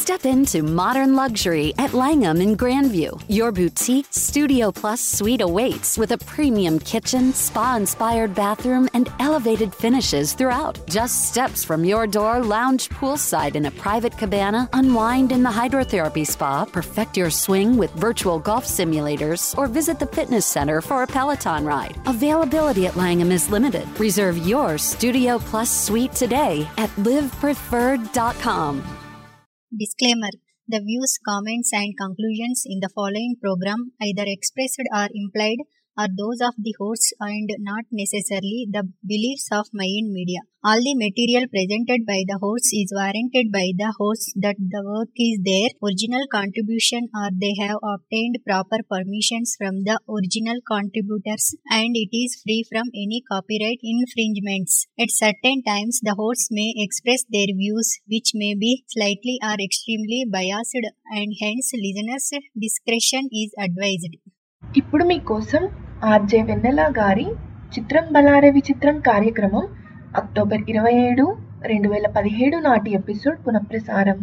Step into modern luxury at Langham in Grandview. Your boutique Studio Plus suite awaits with a premium kitchen, spa inspired bathroom, and elevated finishes throughout. Just steps from your door, lounge poolside in a private cabana, unwind in the hydrotherapy spa, perfect your swing with virtual golf simulators, or visit the fitness center for a Peloton ride. Availability at Langham is limited. Reserve your Studio Plus suite today at livepreferred.com. Disclaimer The views, comments, and conclusions in the following program, either expressed or implied, are those of the hosts and not necessarily the beliefs of Mayan Media. All the material presented by the hosts is warranted by the hosts that the work is their original contribution or they have obtained proper permissions from the original contributors and it is free from any copyright infringements. At certain times, the hosts may express their views which may be slightly or extremely biased and hence listeners' discretion is advised. ఇప్పుడు మీకోసం RJ వెన్నెల గారి చిత్రం బలారే విచిత్రం కార్యక్రమం October ఇరవై ఏడు రెండు వేల పదిహేడు నాటి ఎపిసోడ్ పునఃప్రసారం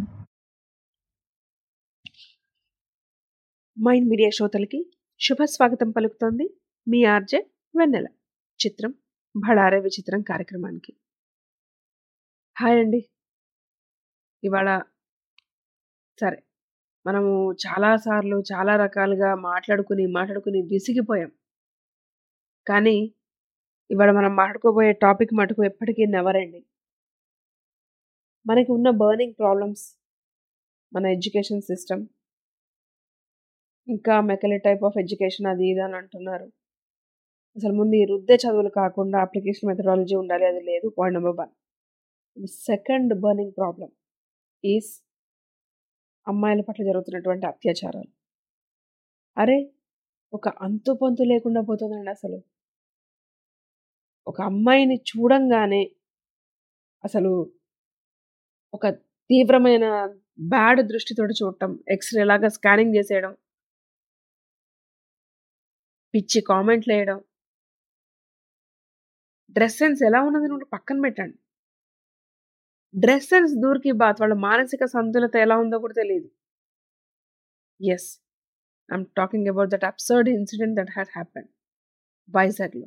మైండ్ మీడియా శ్రోతలకి శుభ స్వాగతం పలుకుతోంది మీ ఆర్జే వెన్నెల చిత్రం భడారే విచిత్రం కార్యక్రమానికి హాయ్ అండి ఇవాళ సరే మనము చాలాసార్లు చాలా రకాలుగా మాట్లాడుకుని మాట్లాడుకుని విసిగిపోయాం కానీ ఇవాళ మనం మాట్లాడుకోబోయే టాపిక్ మటుకు ఎప్పటికీ నెవర్ ఎండింగ్ మనకి ఉన్న బర్నింగ్ ప్రాబ్లమ్స్ మన ఎడ్యుకేషన్ సిస్టమ్ ఇంకా మెకలే టైప్ ఆఫ్ ఎడ్యుకేషన్ అది ఇది అని అంటున్నారు అసలు ముందు ఈ రుద్దే చదువులు కాకుండా అప్లికేషన్ మెథడాలజీ ఉండాలి అది లేదు point number one second burning problem is అమ్మాయిల పట్ల జరుగుతున్నటువంటి అత్యాచారాలు అరే ఒక అంతు పొంతు లేకుండా పోతుందండి అసలు ఒక అమ్మాయిని చూడంగానే అసలు ఒక తీవ్రమైన బ్యాడ్ దృష్టితోటి చూడటం ఎక్స్రే లాగా స్కానింగ్ చేసేయడం పిచ్చి కామెంట్లు వేయడం డ్రెస్ సెన్స్ ఎలా ఉన్నది నువ్వు పక్కన పెట్టండి డ్రెస్ సెన్స్ దూరికి బాత్ వాళ్ళ మానసిక సంతులత ఎలా ఉందో కూడా తెలియదు yes I'm talking about that absurd incident that had happen వైజాగ్లో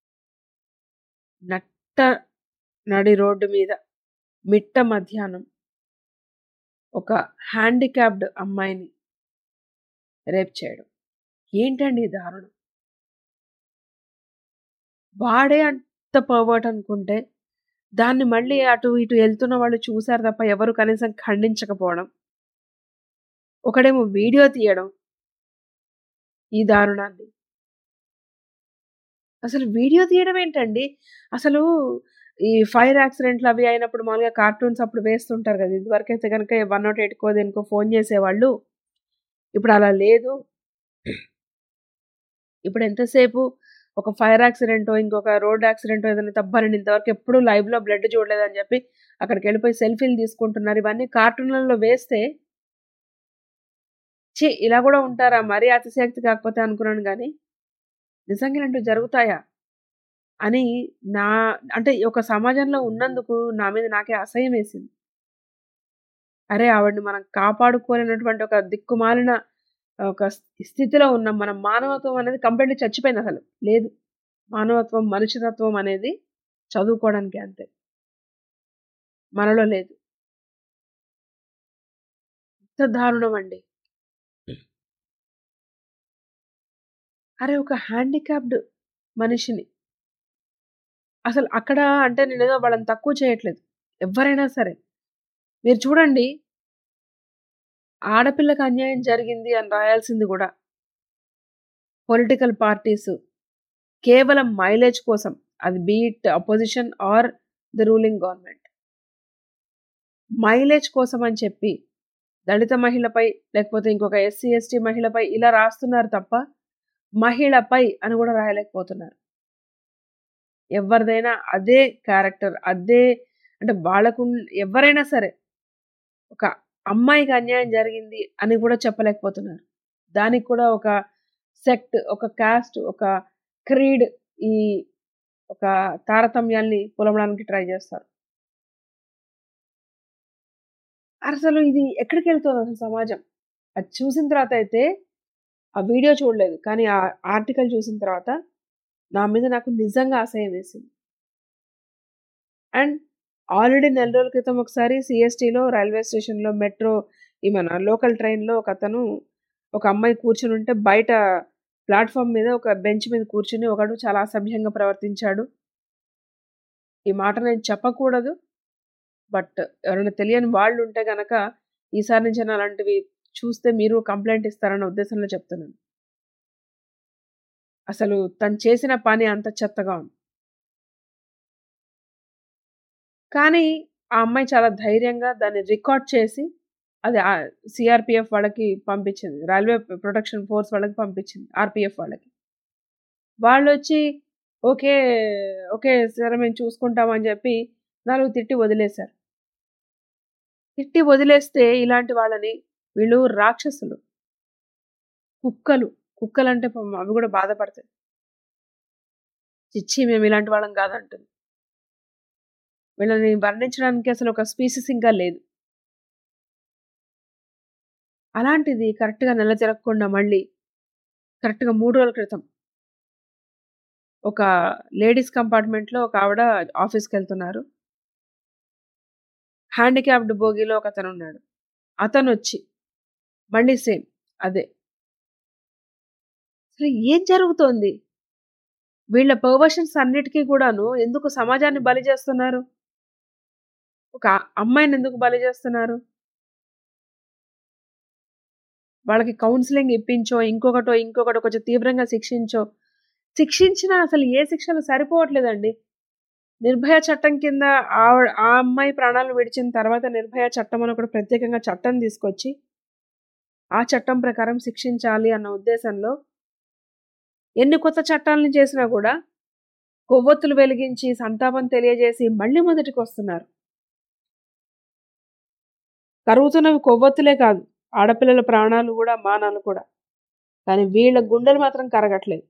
నట్ట నడి రోడ్డు మీద మిట్ట మధ్యాహ్నం ఒక హ్యాండిక్యాప్డ్ అమ్మాయిని రేప్ చేయడం ఏంటండి ఈ దారుణం వాడే అంత పర్వర్ట్ అనుకుంటే దాన్ని మళ్ళీ అటు ఇటు వెళ్తున్న వాళ్ళు చూశారు తప్ప ఎవరు కనీసం ఖండించకపోవడం ఒకడేమో వీడియో తీయడం ఈ దారుణాన్ని అసలు వీడియో తీయడం ఏంటండి అసలు ఈ ఫైర్ యాక్సిడెంట్లు అవి అయినప్పుడు మామూలుగా కార్టూన్స్ అప్పుడు వేస్తుంటారు కదా ఇదివరకైతే కనుక వన్ నాట్ ఎయిట్కో దేనికో ఫోన్ చేసేవాళ్ళు ఇప్పుడు అలా లేదు ఇప్పుడు ఎంతసేపు ఒక ఫైర్ యాక్సిడెంట్ ఇంకొక రోడ్ యాక్సిడెంట్ ఏదైనా తప్పని ఇంతవరకు ఎప్పుడు లైవ్లో బ్లడ్ చూడలేదని చెప్పి అక్కడికి వెళ్ళిపోయి సెల్ఫీలు తీసుకుంటున్నారు ఇవన్నీ కార్టూన్లలో వేస్తే చి ఇలా కూడా ఉంటారా మరీ అతిశక్తి కాకపోతే అనుకున్నాను కానీ నిజంగా ఇలాంటివి జరుగుతాయా అని నా అంటే ఒక సమాజంలో ఉన్నందుకు నా మీద నాకే అసహ్యం వేసింది అరే ఆవిడని మనం కాపాడుకోలేనటువంటి ఒక దిక్కుమాలిన ఒక స్థితిలో ఉన్నాం మన మానవత్వం అనేది కంప్లీట్లీ చచ్చిపోయింది అసలు లేదు మానవత్వం మనుషుతత్వం అనేది చదువుకోవడానికి అంతే మనలో లేదు ఎంత దారుణం అండి అరే ఒక హ్యాండిక్యాప్డ్ మనిషిని అసలు అక్కడ అంటే నేను ఏదో వాళ్ళని తక్కువ చేయట్లేదు ఎవరైనా సరే మీరు చూడండి ఆడపిల్లకి అన్యాయం జరిగింది అని రాయాల్సింది కూడా పొలిటికల్ పార్టీస్ కేవలం మైలేజ్ కోసం అది be it opposition or the ruling government mileage కోసం అని చెప్పి దళిత మహిళపై లేకపోతే ఇంకొక ఎస్సీ ఎస్టీ మహిళపై ఇలా రాస్తున్నారు తప్ప మహిళపై అని కూడా రాయలేకపోతున్నారు ఎవరిదైనా అదే క్యారెక్టర్ అదే అంటే వాళ్ళకు ఎవరైనా సరే ఒక అమ్మాయికి అన్యాయం జరిగింది అని కూడా చెప్పలేకపోతున్నారు దానికి కూడా ఒక సెక్ట్ ఒక కాస్ట్ ఒక క్రీడ్ ఈ ఒక తారతమ్యాల్ని పొలవడానికి ట్రై చేస్తారు అసలు ఇది ఎక్కడికి వెళ్తుంది అసలు సమాజం అది చూసిన తర్వాత అయితే ఆ వీడియో చూడలేదు కానీ ఆ ఆర్టికల్ చూసిన తర్వాత నా మీద నాకు నిజంగా అసహ్యం వేసింది అండ్ ఆల్రెడీ నెల రోజుల క్రితం ఒకసారి సిఎస్టీలో రైల్వే స్టేషన్లో మెట్రో ఈ మన లోకల్ ట్రైన్లో ఒక అతను ఒక అమ్మాయి కూర్చుని ఉంటే బయట ప్లాట్ఫామ్ మీద ఒక బెంచ్ మీద కూర్చుని ఒకడు చాలా అసభ్యంగా ప్రవర్తించాడు ఈ మాట నేను చెప్పకూడదు బట్ ఎవరైనా తెలియని వాళ్ళు ఉంటే గనక ఈసారి నుంచి అయినా అలాంటివి చూస్తే మీరు కంప్లైంట్ ఇస్తారన్న ఉద్దేశంలో చెప్తున్నాను అసలు తను చేసిన పని అంత చెత్తగా ఉంది కానీ ఆ అమ్మాయి చాలా ధైర్యంగా దాన్ని రికార్డ్ చేసి అది సిఆర్పిఎఫ్ వాళ్ళకి పంపించింది రైల్వే ప్రొటెక్షన్ ఫోర్స్ వాళ్ళకి పంపించింది ఆర్పిఎఫ్ వాళ్ళకి వాళ్ళు వచ్చి ఓకే ఓకే సరే మేము చూసుకుంటామని చెప్పి నాలుగు తిట్టి వదిలేశారు తిట్టి వదిలేస్తే ఇలాంటి వాళ్ళని వీళ్ళు రాక్షసులు కుక్కలు కుక్కలు అంటే పాపం అవి కూడా బాధపడతాయి చిచ్చి మేము ఇలాంటి వాళ్ళం కాదంటుంది వీళ్ళని వర్ణించడానికి అసలు ఒక స్పీసీస్ ఇంకా లేదు అలాంటిది కరెక్ట్గా నెల తిరగకుండా మళ్ళీ కరెక్ట్గా మూడు రోజుల క్రితం ఒక లేడీస్ కంపార్ట్మెంట్లో ఒక ఆవిడ ఆఫీస్కి వెళ్తున్నారు హ్యాండిక్యాప్డ్ బోగిలో ఒక అతను ఉన్నాడు అతను వచ్చి మళ్ళీ సేమ్ అదే అసలు ఏం జరుగుతోంది వీళ్ళ పర్వర్షన్స్ అన్నిటికీ కూడాను ఎందుకు సమాజాన్ని బలి చేస్తున్నారు ఒక అమ్మాయిని ఎందుకు బలి చేస్తున్నారు వాళ్ళకి కౌన్సిలింగ్ ఇప్పించో ఇంకొకటో ఇంకొకటో కొంచెం తీవ్రంగా శిక్షించో శిక్షించినా అసలు ఏ శిక్షలు సరిపోవట్లేదండి నిర్భయ చట్టం కింద ఆవిడ ఆ అమ్మాయి ప్రాణాలు విడిచిన తర్వాత నిర్భయ చట్టం అని ఒకటి ప్రత్యేకంగా చట్టం తీసుకొచ్చి ఆ చట్టం ప్రకారం శిక్షించాలి అన్న ఉద్దేశంలో ఎన్ని కొత్త చట్టాలను చేసినా కూడా కొవ్వొత్తులు వెలిగించి సంతాపం తెలియజేసి మళ్ళీ మొదటికి వస్తున్నారు కరుగుతున్నవి కొవ్వొత్తులే కాదు ఆడపిల్లల ప్రాణాలు కూడా మానాలు కూడా కానీ వీళ్ళ గుండెలు మాత్రం కరగట్లేదు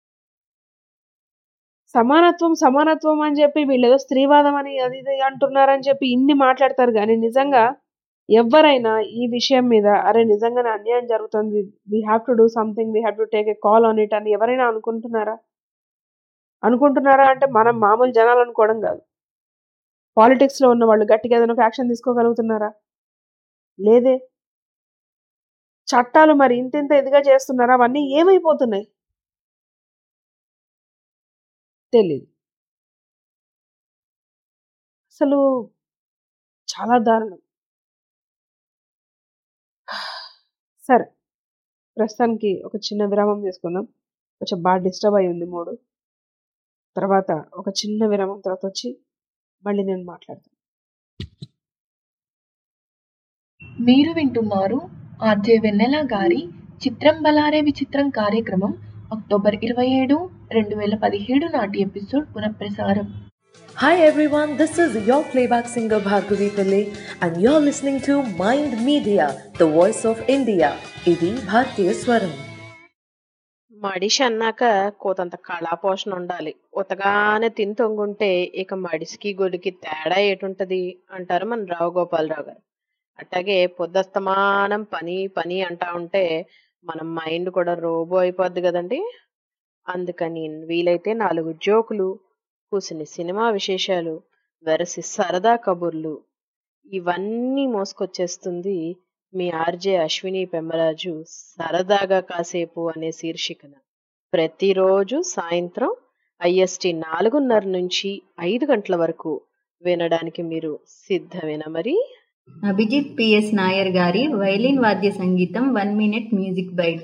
సమానత్వం సమానత్వం అని చెప్పి వీళ్ళు ఏదో స్త్రీవాదం అని అది ఇది అంటున్నారని చెప్పి ఇన్ని మాట్లాడతారు కానీ నిజంగా ఎవరైనా ఈ విషయం మీద అరే నిజంగానే అన్యాయం జరుగుతుంది we have to do something we have to take a call on it అని ఎవరైనా అనుకుంటున్నారా అనుకుంటున్నారా అంటే మనం మామూలు జనాలు అనుకోవడం కాదు పాలిటిక్స్లో ఉన్న వాళ్ళు గట్టిగా ఏదైనా ఒక యాక్షన్ తీసుకోగలుగుతున్నారా లేదే చట్టాలు మరి ఇంత ఇంత ఇదిగా చేస్తున్నారా అవన్నీ ఏమైపోతున్నాయి తెలీదు అసలు చాలా దారుణం సరే ప్రస్తుతానికి ఒక చిన్న విరామం తీసుకుందాం కొంచెం బాగా డిస్టర్బ్ అయి ఉంది మూడు తర్వాత ఒక చిన్న విరామం తర్వాత వచ్చి మళ్ళీ నేను మాట్లాడతాను మీరు వింటున్నారు ఆర్జే వెన్నెల గారి చిత్రం బలారే విచిత్రం కార్యక్రమం అక్టోబర్ ఇరవై ఏడు రెండు వేల పదిహేడు నాటి ఎపిసోడ్ పునఃప్రసారం Hi everyone, this is your playback singer Bhargavi Pillai and you're listening to Mind Media, the voice of India. ఇది భారతీయ స్వరం మడిషి అన్నాక కోతంత కళాపోషణ ఉండాలి ఉతగానే తిని తొంగుంటే ఇక మడిసికి గొడికి తేడా ఏటుంటది అంటారు మన రావు గోపాలరావు గారు అట్లాగే పొద్దస్తమానం పని పని అంటా ఉంటే మన మైండ్ కూడా రోబో అయిపోద్ది కదండి అందుకని వీలైతే నాలుగు జోకులు కూసిన సినిమా విశేషాలు వెరసి సరదా కబుర్లు ఇవన్నీ మోసుకొచ్చేస్తుంది మీ ఆర్జే అశ్విని పెమ్మరాజు సరదాగా కాసేపు అనే శీర్షికన ప్రతిరోజు సాయంత్రం ఐఎస్టి నాలుగున్నర నుంచి ఐదు గంటల వరకు వినడానికి మీరు సిద్ధమేనా మరి అభిజిత్ పిఎస్ నాయర్ గారి వైలిన్ వాద్య సంగీతం one minute music byte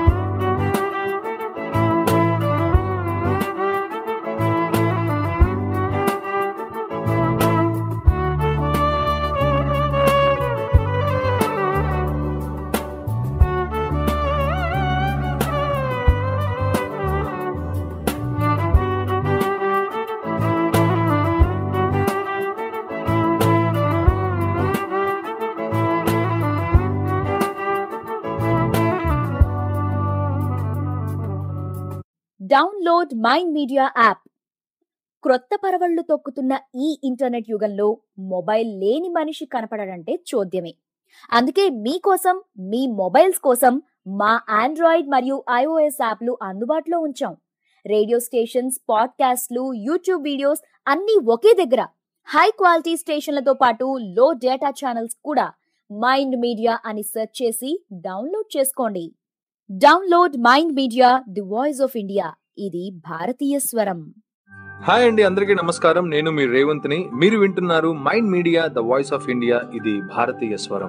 Thank download mind media app క్రొత్త పరవళ్లు తొక్కుతున్న ఈ ఇంటర్నెట్ యుగంలో మొబైల్ లేని మనిషి కనపడడంటే చూద్యమే అందుకే మీకోసం మీ మొబైల్స్ కోసం మా ఆండ్రాయిడ్ మరియు ఐఓఎస్ యాప్లు అందుబాటులో ఉంచాం రేడియో స్టేషన్స్ పాడ్కాస్ట్లు యూట్యూబ్ వీడియోస్ అన్నీ ఒకే దగ్గర హై క్వాలిటీ స్టేషన్లతో పాటు లో డేటా ఛానల్స్ కూడా మైండ్ మీడియా అని సెర్చ్ చేసి డౌన్లోడ్ చేసుకోండి download mind media the voice of India ఇది భారతీయ స్వరం హాయ్ అండి అందరికీ నమస్కారం నేను మీ రేవంత్ని మీరు వింటున్నారు mind media the voice of India ఇది భారతీయ స్వరం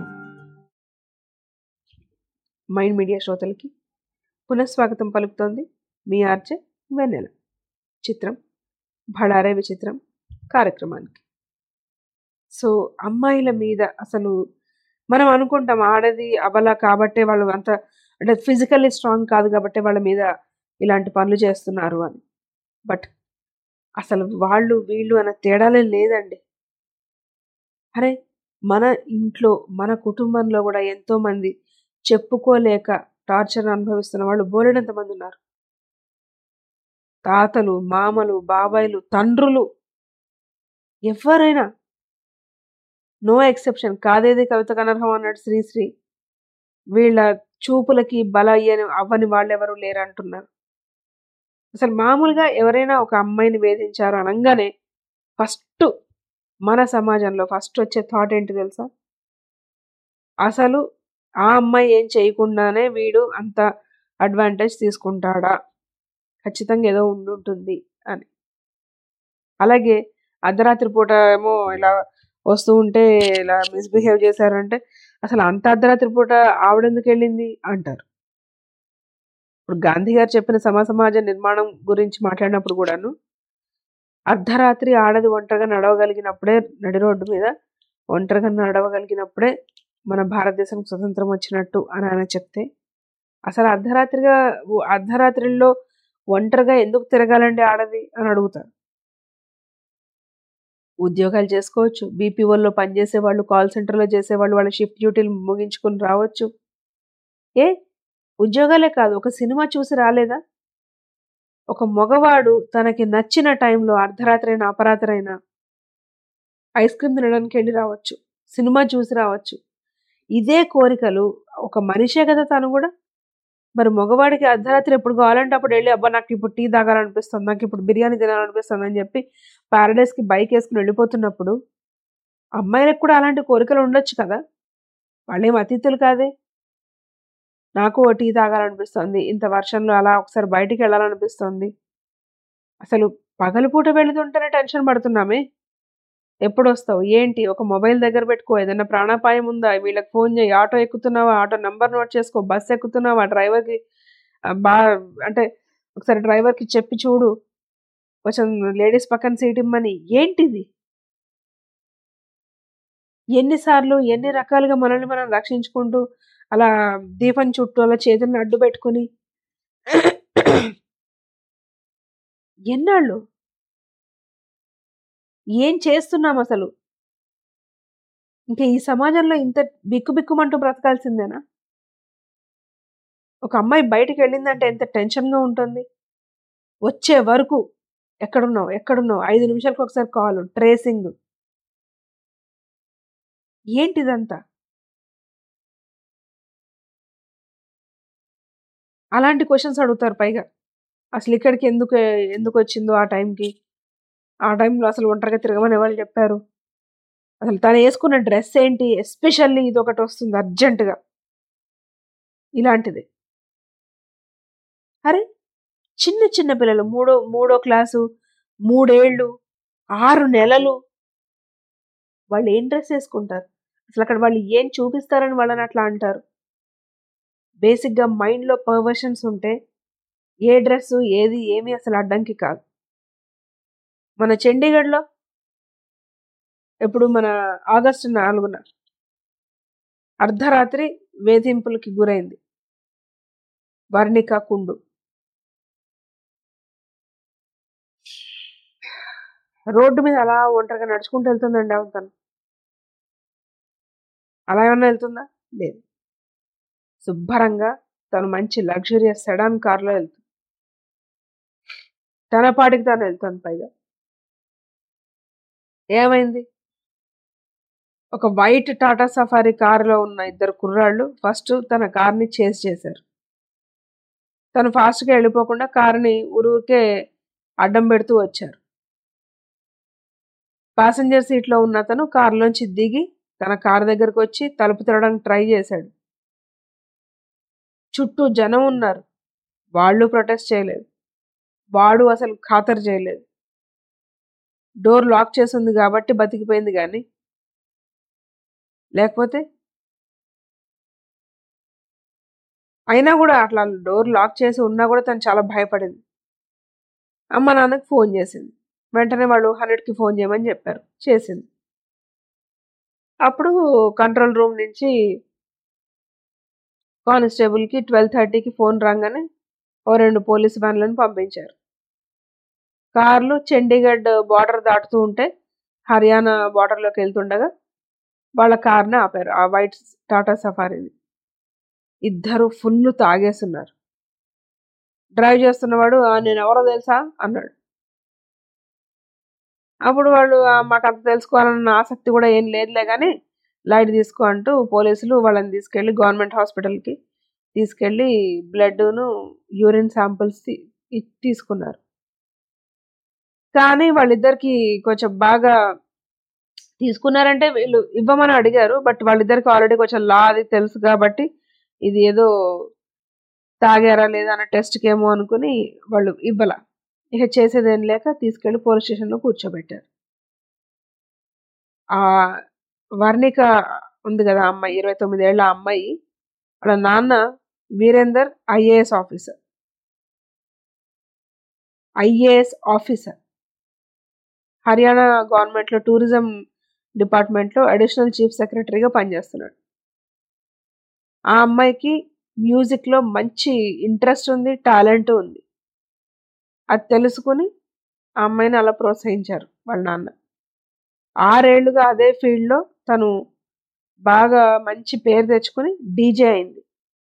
మైండ్ మీడియా శ్రోతలకి పునఃస్వాగతం పలుకుతోంది మీ ఆర్జే వెన్నెల చిత్రం భడారే విచిత్రం కార్యక్రమానికి సో అమ్మాయిల మీద అసలు మనం అనుకుంటాం ఆడది అబల కాబట్టే వాళ్ళు అంత అంటే ఫిజికల్లీ స్ట్రాంగ్ కాదు కాబట్టే వాళ్ళ మీద ఇలాంటి పనులు చేస్తున్నారు అని బట్ అసలు వాళ్ళు వీళ్ళు అన్న తేడాలే లేదండి అరే మన ఇంట్లో మన కుటుంబంలో కూడా ఎంతోమంది చెప్పుకోలేక టార్చర్ అనుభవిస్తున్న వాళ్ళు బోలెడంత మంది ఉన్నారు తాతలు మామలు బాబాయిలు తండ్రులు ఎవరైనా నో ఎక్సెప్షన్ కాదేది కవితకు అనర్హం అన్నాడు శ్రీశ్రీ వీళ్ళ చూపులకి బల అయ్యని అవ్వని వాళ్ళెవరు లేరు అంటున్నారు అసలు మామూలుగా ఎవరైనా ఒక అమ్మాయిని వేధించారు అనగానే ఫస్ట్ మన సమాజంలో ఫస్ట్ వచ్చే థాట్ ఏంటి తెలుసా అసలు ఆ అమ్మాయి ఏం చేయకుండానే వీడు అంత అడ్వాంటేజ్ తీసుకుంటాడా ఖచ్చితంగా ఏదో ఉండుంటుంది అని అలాగే అర్ధరాత్రి పూట ఏమో ఇలా వస్తూ ఉంటే ఇలా మిస్బిహేవ్ చేశారంటే అసలు అంత అర్ధరాత్రి పూట ఆవిడెందుకు వెళ్ళింది అంటారు ఇప్పుడు గాంధీ గారు చెప్పిన సమ సమాజ నిర్మాణం గురించి మాట్లాడినప్పుడు కూడాను అర్ధరాత్రి ఆడది ఒంటరిగా నడవగలిగినప్పుడే నడి రోడ్డు మీద ఒంటరిగా నడవగలిగినప్పుడే మన భారతదేశం స్వతంత్రం వచ్చినట్టు అని ఆయన చెప్తే అసలు అర్ధరాత్రిగా అర్ధరాత్రిలో ఒంటరిగా ఎందుకు తిరగాలండి ఆడది అని అడుగుతారు ఉద్యోగాలు చేసుకోవచ్చు బీపీఓల్లో పనిచేసే వాళ్ళు కాల్ సెంటర్లో చేసేవాళ్ళు వాళ్ళ షిఫ్ట్ డ్యూటీలు ముగించుకొని రావచ్చు ఏ ఉద్యోగాలే కాదు ఒక సినిమా చూసి రాలేదా ఒక మగవాడు తనకి నచ్చిన టైంలో అర్ధరాత్రి అయినా అపరాత్రి అయినా ఐస్ క్రీమ్ తినడానికి వెళ్ళి రావచ్చు సినిమా చూసి రావచ్చు ఇదే కోరికలు ఒక మనిషే కదా తను కూడా మరి మగవాడికి అర్ధరాత్రి ఎప్పుడు కావాలంటే అప్పుడు వెళ్ళి అబ్బా నాకు ఇప్పుడు టీ తాగాలనిపిస్తుంది నాకు ఇప్పుడు బిర్యానీ తినాలనిపిస్తుంది అని చెప్పి ప్యారడైస్కి బైక్ వేసుకుని వెళ్ళిపోతున్నప్పుడు అమ్మాయిలకు కూడా అలాంటి కోరికలు ఉండొచ్చు కదా వాళ్ళేం అతిథులు కాదే నాకు ఓ టీ తాగాలనిపిస్తుంది ఇంత వర్షంలో అలా ఒకసారి బయటికి వెళ్ళాలనిపిస్తుంది అసలు పగలపూట వెళుతుంటేనే టెన్షన్ పడుతున్నామే ఎప్పుడు వస్తావు ఏంటి ఒక మొబైల్ దగ్గర పెట్టుకో ఏదైనా ప్రాణాపాయం ఉందా వీళ్ళకి ఫోన్ చేయి ఆటో ఎక్కుతున్నావా ఆటో నంబర్ నోట్ చేసుకో బస్ ఎక్కుతున్నావా డ్రైవర్కి బా అంటే ఒకసారి డ్రైవర్కి చెప్పి చూడు కొంచెం లేడీస్ పక్కన సీట్ ఇమ్మని ఏంటిది ఎన్నిసార్లు ఎన్ని రకాలుగా మనల్ని మనం రక్షించుకుంటూ అలా దీపం చుట్టూ అలా చేతులను అడ్డు పెట్టుకుని ఎన్నాళ్ళు ఏం చేస్తున్నాం అసలు ఇంకా ఈ సమాజంలో ఇంత బిక్కుబిక్కుమంటూ బ్రతకాల్సిందేనా ఒక అమ్మాయి బయటికి వెళ్ళిందంటే ఎంత టెన్షన్గా ఉంటుంది వచ్చే వరకు ఎక్కడున్నావు ఎక్కడున్నావు ఐదు నిమిషాలకు ఒకసారి కాల్ ట్రేసింగ్ ఏంటిదంతా అలాంటి క్వశ్చన్స్ అడుగుతారు పైగా అసలు ఇక్కడికి ఎందుకు ఎందుకు వచ్చిందో ఆ టైంకి ఆ టైంలో అసలు ఒంటరిగా తిరగమని ఎవరు చెప్పారు అసలు తను వేసుకున్న డ్రెస్ ఏంటి ఎస్పెషల్లీ ఇది ఒకటి వస్తుంది అర్జెంటుగా ఇలాంటిది అరే చిన్న చిన్న పిల్లలు మూడో మూడో క్లాసు మూడేళ్ళు ఆరు నెలలు వాళ్ళు ఏం డ్రెస్ వేసుకుంటారు అసలు అక్కడ వాళ్ళు ఏం చూపిస్తారని వాళ్ళని అట్లా అంటారు బేసిక్గా మైండ్లో పర్వర్షన్స్ ఉంటే ఏ డ్రెస్ ఏది ఏమి అసలు అడ్డంకి కాదు మన చండీగఢ్లో ఎప్పుడు మన ఆగస్టు నాలుగున అర్ధరాత్రి వేధింపులకి గురైంది వర్ణిక కుండు రోడ్డు మీద అలా ఒంటరిగా నడుచుకుంటూ వెళ్తుందండి అవును తను అలా ఏమన్నా వెళ్తుందా లేదు శుభ్రంగా తను మంచి లగ్జరియస్ సెడాన్ కార్లో వెళ్తుంది తన పాటికి తాను వెళ్తుంది పైగా ఏమైంది ఒక వైట్ టాటా సఫారీ కారులో ఉన్న ఇద్దరు కుర్రాళ్ళు ఫస్ట్ తన కార్ని చేస్ చేశారు తను ఫాస్ట్గా వెళ్ళిపోకుండా కారుని ఊరికే అడ్డం పెడుతూ వచ్చారు ప్యాసింజర్ సీట్లో ఉన్న అతను కారులోంచి దిగి తన కారు దగ్గరకు వచ్చి తలుపు తెరవడానికి ట్రై చేశాడు చుట్టూ జనం ఉన్నారు వాళ్ళు ప్రొటెస్ట్ చేయలేదు వాడు అసలు ఖాతరు చేయలేదు డోర్ లాక్ చేసి ఉంది కాబట్టి బతికిపోయింది కానీ లేకపోతే అయినా కూడా అట్లా డోర్ లాక్ చేసి ఉన్నా కూడా తను చాలా భయపడింది అమ్మ నాన్నకి ఫోన్ చేసింది వెంటనే వాళ్ళు హండ్రెడ్కి ఫోన్ చేయమని చెప్పారు చేసింది అప్పుడు కంట్రోల్ రూమ్ నుంచి కానిస్టేబుల్కి ట్వెల్వ్ థర్టీకి ఫోన్ రాగానే ఓ రెండు పోలీస్ వ్యాన్లను పంపించారు కార్లు చండీగఢ్ బార్డర్ దాటుతూ ఉంటే హర్యానా బార్డర్లోకి వెళ్తుండగా వాళ్ళ కార్ని ఆపారు ఆ వైట్ టాటా సఫారీని ఇద్దరు ఫుల్ తాగేస్తున్నారు డ్రైవ్ చేస్తున్నవాడు "ఆ, నేను ఎవరో తెలుసా అన్నాడు అప్పుడు వాళ్ళు "ఆ, మాకు అంత తెలుసుకోవాలన్న ఆసక్తి కూడా ఏం లేదులే కానీ లైట్ తీసుకో అంటూ పోలీసులు వాళ్ళని తీసుకెళ్ళి గవర్నమెంట్ హాస్పిటల్కి తీసుకెళ్ళి బ్లడ్ను యూరిన్ శాంపిల్స్ తీసుకున్నారు కానీ వాళ్ళిద్దరికి కొంచెం బాగా తీసుకున్నారంటే వీళ్ళు ఇవ్వమని అడిగారు బట్ వాళ్ళిద్దరికి ఆల్రెడీ కొంచెం లా అది తెలుసు కాబట్టి ఇది ఏదో తాగారా లేదా అన్న టెస్ట్కి ఏమో అనుకుని వాళ్ళు ఇవ్వాల ఇక చేసేదేం లేక తీసుకెళ్లి పోలీస్ స్టేషన్లో కూర్చోబెట్టారు ఆ వర్ణిక ఉంది కదా ఆ అమ్మాయి ఇరవై తొమ్మిదేళ్ల అమ్మాయి వాళ్ళ నాన్న Virender IAS officer IAS officer Haryana గవర్నమెంట్లో టూరిజం డిపార్ట్మెంట్లో అడిషనల్ చీఫ్ సెక్రటరీగా పనిచేస్తున్నాడు ఆ అమ్మాయికి మ్యూజిక్లో మంచి ఇంట్రెస్ట్ ఉంది టాలెంట్ ఉంది అది తెలుసుకుని ఆ అమ్మాయిని అలా ప్రోత్సహించారు వాళ్ళ నాన్న ఆరేళ్లుగా అదే ఫీల్డ్లో తను బాగా మంచి పేరు తెచ్చుకుని డీజే అయింది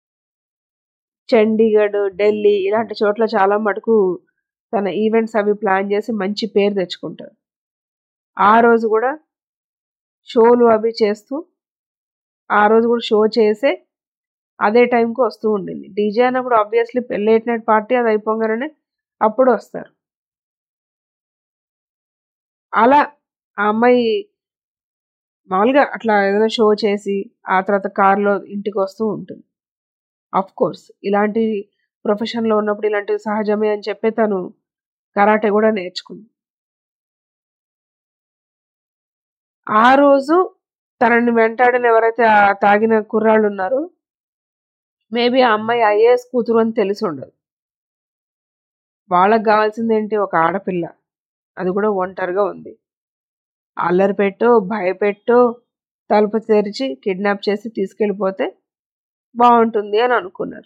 చండీగఢ్ ఢిల్లీ ఇలాంటి చోట్ల చాలా మటుకు తన ఈవెంట్స్ అవి ప్లాన్ చేసి మంచి పేరు తెచ్చుకుంటారు ఆ రోజు కూడా షోలు అవి చేస్తూ ఆ రోజు కూడా షో చేసే అదే టైంకి వస్తూ ఉండింది డీజే అన్నప్పుడు ఆబ్వియస్లీ లేట్ నైట్ పార్టీ అది అయిపోగానే అప్పుడు వస్తారు అలా ఆ అమ్మాయి మామూలుగా అట్లా ఏదైనా షో చేసి ఆ తర్వాత కార్లో ఇంటికి వస్తూ ఉంటుంది అఫ్ కోర్స్ ఇలాంటి ప్రొఫెషన్లో ఉన్నప్పుడు ఇలాంటివి సహజమే అని చెప్పి తను కరాటే కూడా నేర్చుకుంది ఆ రోజు తనని వెంటాడిన ఎవరైతే ఆ తాగిన కుర్రాళ్ళు ఉన్నారో మేబీ ఆ అమ్మాయి ఐఏఎస్ కూతురు అని తెలిసి ఉండదు వాళ్ళకి కావాల్సింది ఏంటి ఒక ఆడపిల్ల అది కూడా ఒంటరిగా ఉంది అల్లరి పెట్టో భయపెట్టో తలుపు తెరిచి కిడ్నాప్ చేసి తీసుకెళ్ళిపోతే బాగుంటుంది అని అనుకున్నారు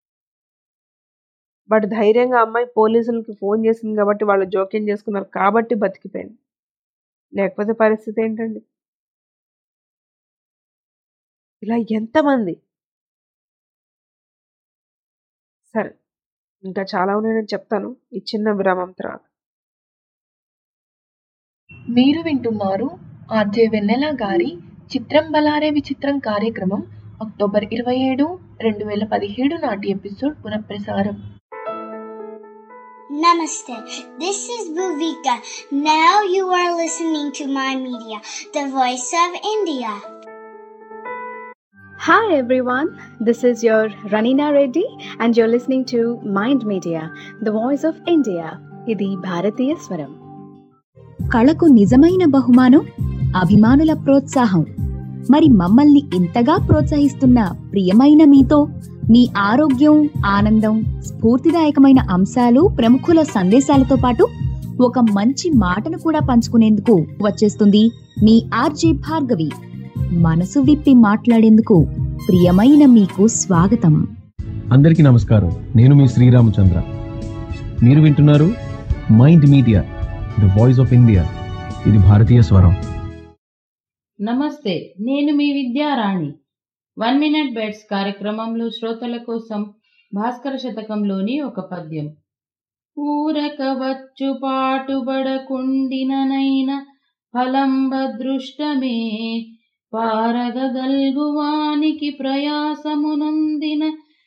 బట్ ధైర్యంగా అమ్మాయి పోలీసులకి ఫోన్ చేసింది కాబట్టి వాళ్ళు జోక్యం చేసుకున్నారు కాబట్టి బతికిపోయింది లేకపోతే పరిస్థితి ఏంటండి ఇలా ఎంతమంది సరే ఇంకా చాలా ఉన్నాయి నేను చెప్తాను ఈ చిన్న విరామం తర్వాత మీరు వింటున్నారు ఆర్జే వెన్నెల గారి చిత్రం బలారే విచిత్రం కార్యక్రమం అక్టోబర్ ఇరవై ఏడు రెండు వేల పదిహేడు నాటి ఎపిసోడ్ పునఃప్రసారం Namaste. This is Bhuvika. Now you are listening to my media, the voice of India. Hi everyone, this is your Ranina Reddy and you're listening to Mind Media, the voice of India. ఇది భారతీయ స్వరం కళకు నిజమైన బహుమానం అభిమానుల ప్రోత్సాహం మరి మమ్మల్ని ఇంతగా ప్రోత్సహిస్తున్న ప్రియమైన మీతో మీ ఆరోగ్యం ఆనందం స్ఫూర్తిదాయకమైన అంశాలు ప్రముఖుల సందేశాలతో పాటు ఒక మంచి మాటను కూడా పంచుకునేందుకు వచ్చేస్తుంది మీ ఆర్జే భార్గవి మనసు విప్పి మాట్లాడేందుకు ప్రియమైన మీకు స్వాగతం అందరికీ నమస్కారం నేను మీ శ్రీరామచంద్ర మీరు వింటున్నారు mind media the voice of India ఇది భారతీయ స్వరం నమస్తే నేను మీ విద్యారాణి వన్ మినిట్ బెడ్స్ కార్యక్రమంలో శ్రోతల కోసం భాస్కర శతకంలోని ఒక పద్యం ఊరక వచ్చు పాటుబడకుండిననైన ఫలంబదృష్టమే పారగగల్గువానికి ప్రయాసమునందిన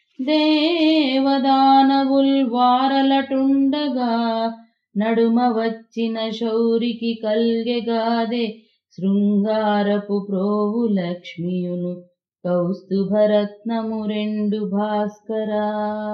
దేవదానవుల్ వారలటుండగా నడుమ వచ్చిన శౌరికి కల్గెగాదే శృంగారపు ప్రోవు లక్ష్మియును కౌస్తుభరత్నము రెండు భాస్కరా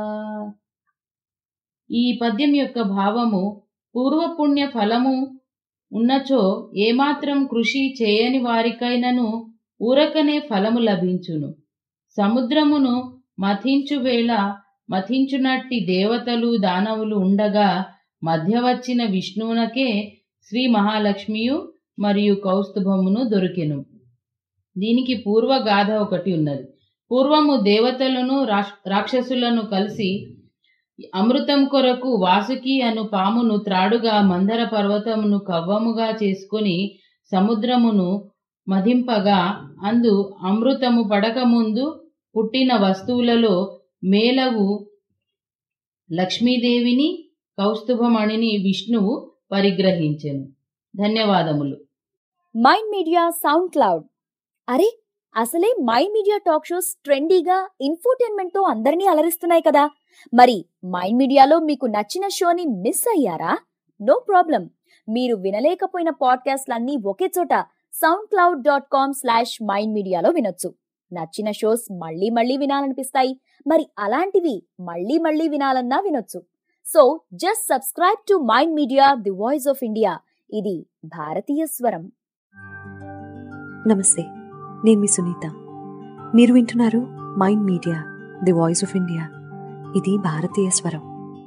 ఈ పద్యం యొక్క భావము పూర్వపుణ్య ఫలము ఉన్నచో ఏమాత్రం కృషి చేయని వారికైనను ఊరకనే ఫలము లభించును సముద్రమును మథించు వేళ మథించునట్టి దేవతలు దానవులు ఉండగా మధ్య వచ్చిన విష్ణువునకే శ్రీ మహాలక్ష్మియు మరియు కౌస్తుభమును దొరికెను దీనికి పూర్వ గాథ ఒకటి ఉన్నది పూర్వము దేవతలను రాక్షసులను కలిసి అమృతం కొరకు వాసుకి అను పామును త్రాడుగా మందర పర్వతమును కవ్వముగా చేసుకుని సముద్రమును మదింపగా అందు అమృతము పడకముందు పుట్టిన వస్తువులలో మేలవు లక్ష్మీదేవిని కౌస్తుభమణిని విష్ణువు పరిగ్రహించెను ధన్యవాదములు మైండ్ మీడియా సౌండ్ క్లౌడ్ అరే అసలే మైండ్ మీడియా టాక్ షోస్ ట్రెండీగా ఇన్ఫోటైన్మెంట్ తో అందరినీ అలరిస్తున్నాయి కదా మరి మైండ్ మీడియాలో మీకు నచ్చిన షోని మిస్ అయ్యారా నో ప్రాబ్లం మీరు వినలేకపోయిన పాడ్కాస్ట్లన్నీ ఒకే చోట SoundCloud dot com slash mind మీడియాలో వినొచ్చు నచ్చిన షోస్ మళ్ళీ మళ్ళీ వినాలనిపిస్తాయి మరి అలాంటివి మళ్ళీ మళ్ళీ వినాలన్నా వినొచ్చు so just subscribe to mind media the voice of India ఇది భారతీయ స్వరం నమస్తే నేను మీ సునీత మీరు వింటున్నారు mind media the voice of India ఇది భారతీయ స్వరం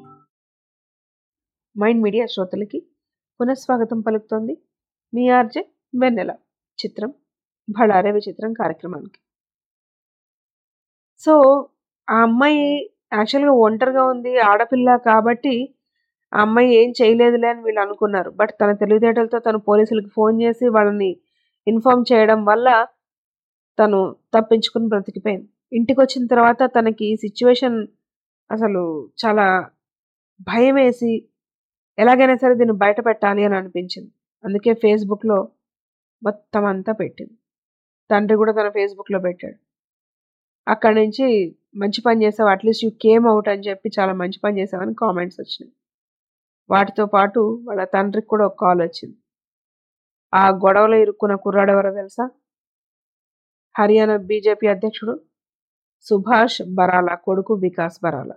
మైండ్ మీడియా శ్రోతలకి పునఃస్వాగతం పలుకుతోంది మీ ఆర్జే వెన్నెల చిత్రం భళారే విచిత్రం కార్యక్రమానికి సో ఆ అమ్మాయి యాక్చువల్గా ఒంటరిగా ఉంది ఆడపిల్ల కాబట్టి ఆ అమ్మాయి ఏం చేయలేదులే అని వీళ్ళు అనుకున్నారు బట్ తన తెలివితేటలతో తను పోలీసులకు ఫోన్ చేసి వాళ్ళని ఇన్ఫామ్ చేయడం వల్ల తను తప్పించుకుని బ్రతికిపోయింది ఇంటికి వచ్చిన తర్వాత తనకి ఈ సిచ్యువేషన్ అసలు చాలా భయం వేసి ఎలాగైనా సరే దీన్ని బయట పెట్టాలి అని అనిపించింది అందుకే ఫేస్బుక్లో మొత్తం అంతా పెట్టింది తండ్రి కూడా తన ఫేస్బుక్లో పెట్టాడు అక్కడి నుంచి మంచి పని చేసావు అట్లీస్ట్ యూ కేమ్ అవుట్ అని చెప్పి చాలా మంచి పని చేసావని కామెంట్స్ వచ్చినాయి వాటితో పాటు వాళ్ళ తండ్రికి కూడా ఒక కాల్ వచ్చింది ఆ గొడవలో ఇరుక్కున్న కుర్రాడు ఎవరో తెలుసా హర్యానా బీజేపీ అధ్యక్షుడు సుభాష్ బరాలా కొడుకు వికాస్ బరాలా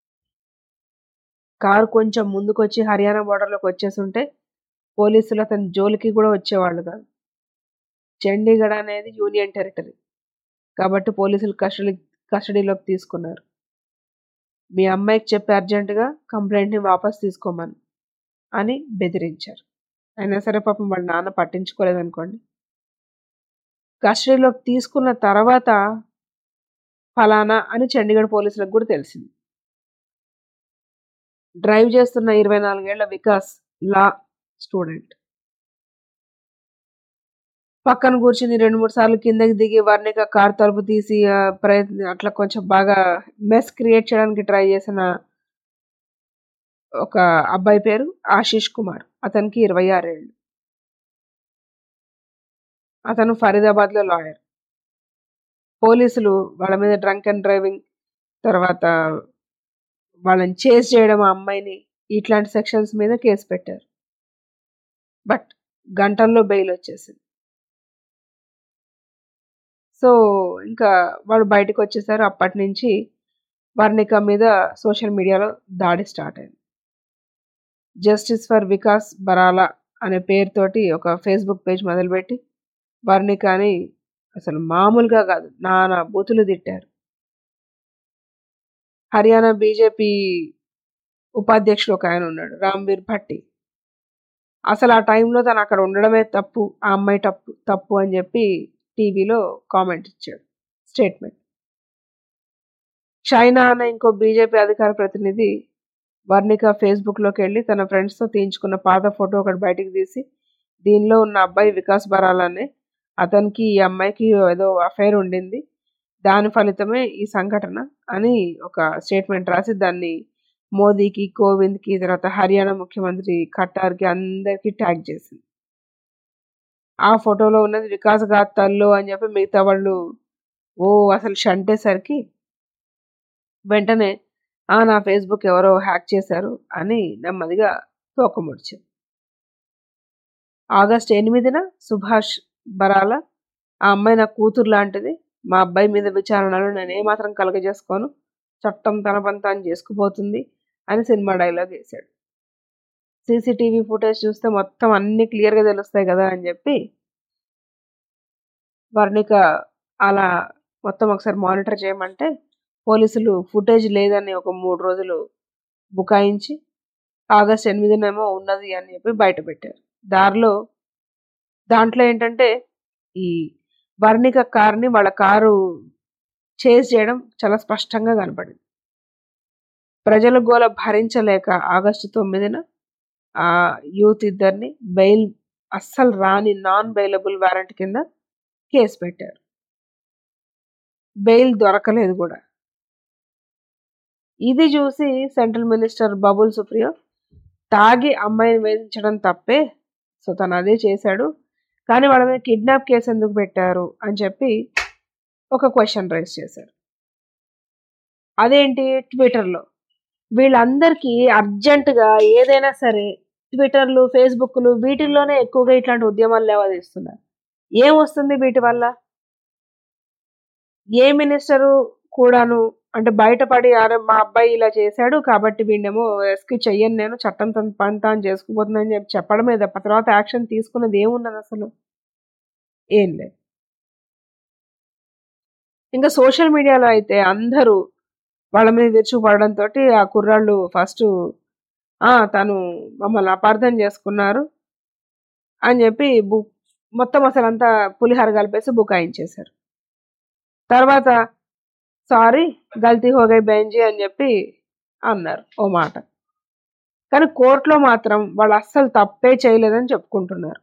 కారు కొంచెం ముందుకొచ్చి హర్యానా బోర్డర్లోకి వచ్చేస్తుంటే పోలీసులు అతని జోలికి కూడా వచ్చేవాళ్ళు కాదు చండీగఢ్ అనేది యూనియన్ టెరిటరీ కాబట్టి పోలీసులు కస్టడీ కస్టడీలోకి తీసుకున్నారు మీ అమ్మాయికి చెప్పి అర్జెంటుగా కంప్లైంట్ని వాపస్ తీసుకోమని అని బెదిరించారు అయినా సరే పాపం వాళ్ళ నాన్న పట్టించుకోలేదనుకోండి కస్టడీలోకి తీసుకున్న తర్వాత ఫలానా అని చండీగఢ్ పోలీసులకు కూడా తెలిసింది డ్రైవ్ చేస్తున్న ఇరవై నాలుగేళ్ల వికాస్ లా స్టూడెంట్ పక్కన కూర్చుని రెండు మూడు సార్లు కిందకి దిగి వర్ణిక కార్ తలుపు తీసి ప్రయత్న అట్లా కొంచెం బాగా మెస్ క్రియేట్ చేయడానికి ట్రై చేసిన ఒక అబ్బాయి పేరు ఆశీష్ కుమార్ అతనికి ఇరవై ఆరేళ్ళు అతను ఫరీదాబాద్లో లాయర్ పోలీసులు వాళ్ళ మీద డ్రంక్ అండ్ డ్రైవింగ్ తర్వాత వాళ్ళని చేస్ చేయడం ఆ అమ్మాయిని ఇట్లాంటి సెక్షన్స్ మీద కేసు పెట్టారు బట్ గంటల్లో బెయిల్ వచ్చేసింది సో ఇంకా వాళ్ళు బయటకు వచ్చేసారు అప్పటి నుంచి వర్ణిక మీద సోషల్ మీడియాలో దాడి స్టార్ట్ అయింది జస్టిస్ ఫర్ వికాస్ బరాలా అనే పేరుతోటి ఒక ఫేస్బుక్ పేజ్ మొదలుపెట్టి వర్ణికని అసలు మామూలుగా కాదు నానా బూతులు తిట్టారు హర్యానా బీజేపీ ఉపాధ్యక్షుడు ఒక ఆయన ఉన్నాడు రామ్వీర్ భట్టి అసలు ఆ టైంలో తను అక్కడ ఉండడమే తప్పు ఆ అమ్మాయి తప్పు తప్పు అని చెప్పి టీవీలో కామెంట్ ఇచ్చాడు స్టేట్మెంట్ చైనా అనే ఇంకో బీజేపీ అధికార ప్రతినిధి వర్ణిక ఫేస్బుక్లోకి వెళ్ళి తన ఫ్రెండ్స్తో తీయించుకున్న పాత ఫోటో ఒకటి బయటికి తీసి దీనిలో ఉన్న అబ్బాయి వికాస్ బరాలానే అతనికి ఈ అమ్మాయికి ఏదో అఫైర్ ఉండింది దాని ఫలితమే ఈ సంఘటన అని ఒక స్టేట్మెంట్ రాసి దాన్ని మోదీకి కోవింద్కి తర్వాత హర్యానా ముఖ్యమంత్రి ఖట్టార్కి అందరికీ ట్యాగ్ చేసింది ఆ ఫోటోలో ఉన్నది వికాస్ గాథల్లో అని చెప్పి మిగతా వాళ్ళు ఓ అసలు షంటేసరికి వెంటనే ఆ నా ఫేస్బుక్ ఎవరో హ్యాక్ చేశారు అని నెమ్మదిగా తోకముడిచింది ఆగస్ట్ ఎనిమిదిన సుభాష్ బరాల ఆ అమ్మాయి నా కూతురు లాంటిది మా అబ్బాయి మీద విచారణలు నేను ఏమాత్రం కలగజేసుకోను చట్టం తన పని తాను చేసుకుపోతుంది అని సినిమా డైలాగ్ వేశాడు సీసీటీవీ ఫుటేజ్ చూస్తే మొత్తం అన్ని క్లియర్గా తెలుస్తాయి కదా అని చెప్పి వర్ణిక అలా మొత్తం ఒకసారి మానిటర్ చేయమంటే పోలీసులు ఫుటేజ్ లేదని ఒక మూడు రోజులు బుకాయించి ఆగస్ట్ ఎనిమిదినేమో ఉన్నది అని చెప్పి బయట పెట్టారు దారిలో దాంట్లో ఏంటంటే ఈ వర్ణిక కార్ని వాళ్ళ కారు చేజ్ చేయడం చాలా స్పష్టంగా కనపడింది ప్రజల గోల భరించలేక ఆగస్టు తొమ్మిదిన ఆ యూత్ ఇద్దరిని బెయిల్ అస్సలు రాని నాన్ బెయిలబుల్ వారెంట్ కింద కేసు పెట్టారు బెయిల్ దొరకలేదు కూడా ఇది చూసి సెంట్రల్ మినిస్టర్ బబుల్ సుప్రియో తాగి అమ్మాయిని వేధించడం తప్పే సో తను అదే చేశాడు కానీ వాళ్ళ మీద కిడ్నాప్ కేసు ఎందుకు పెట్టారు అని చెప్పి ఒక క్వశ్చన్ రైజ్ చేశారు అదేంటి ట్విట్టర్లో వీళ్ళందరికీ అర్జెంటుగా ఏదైనా సరే ట్విట్టర్లు ఫేస్బుక్లు వీటిల్లోనే ఎక్కువగా ఇట్లాంటి ఉద్యమాలు లేవదీస్తున్నారు ఏం వస్తుంది వీటి వల్ల ఏ మినిస్టరు కూడాను అంటే బయటపడి అరే మా అబ్బాయి ఇలా చేశాడు కాబట్టి వీడినేమో రెస్క్యూ చెయ్యను నేను చట్టం తన పని తాను చేసుకుపోతుందని చెప్పి చెప్పడమే తప్ప తర్వాత యాక్షన్ తీసుకున్నది ఏమున్నది అసలు ఏం లేదు ఇంకా సోషల్ మీడియాలో అయితే అందరూ వాళ్ళ మీద విరుచుకుపడడంతో ఆ కుర్రాళ్ళు ఫస్ట్ తను మమ్మల్ని అపార్థం చేసుకున్నారు అని చెప్పి బుక్ మొత్తం అసలు అంతా పులిహార కలిపేసి బుకాయించేశారు తర్వాత సారీ గల్తీ హోగై బెంజీ అని చెప్పి అన్నారు ఓ మాట కానీ కోర్టులో మాత్రం వాళ్ళు అస్సలు తప్పే చేయలేదని చెప్పుకుంటున్నారు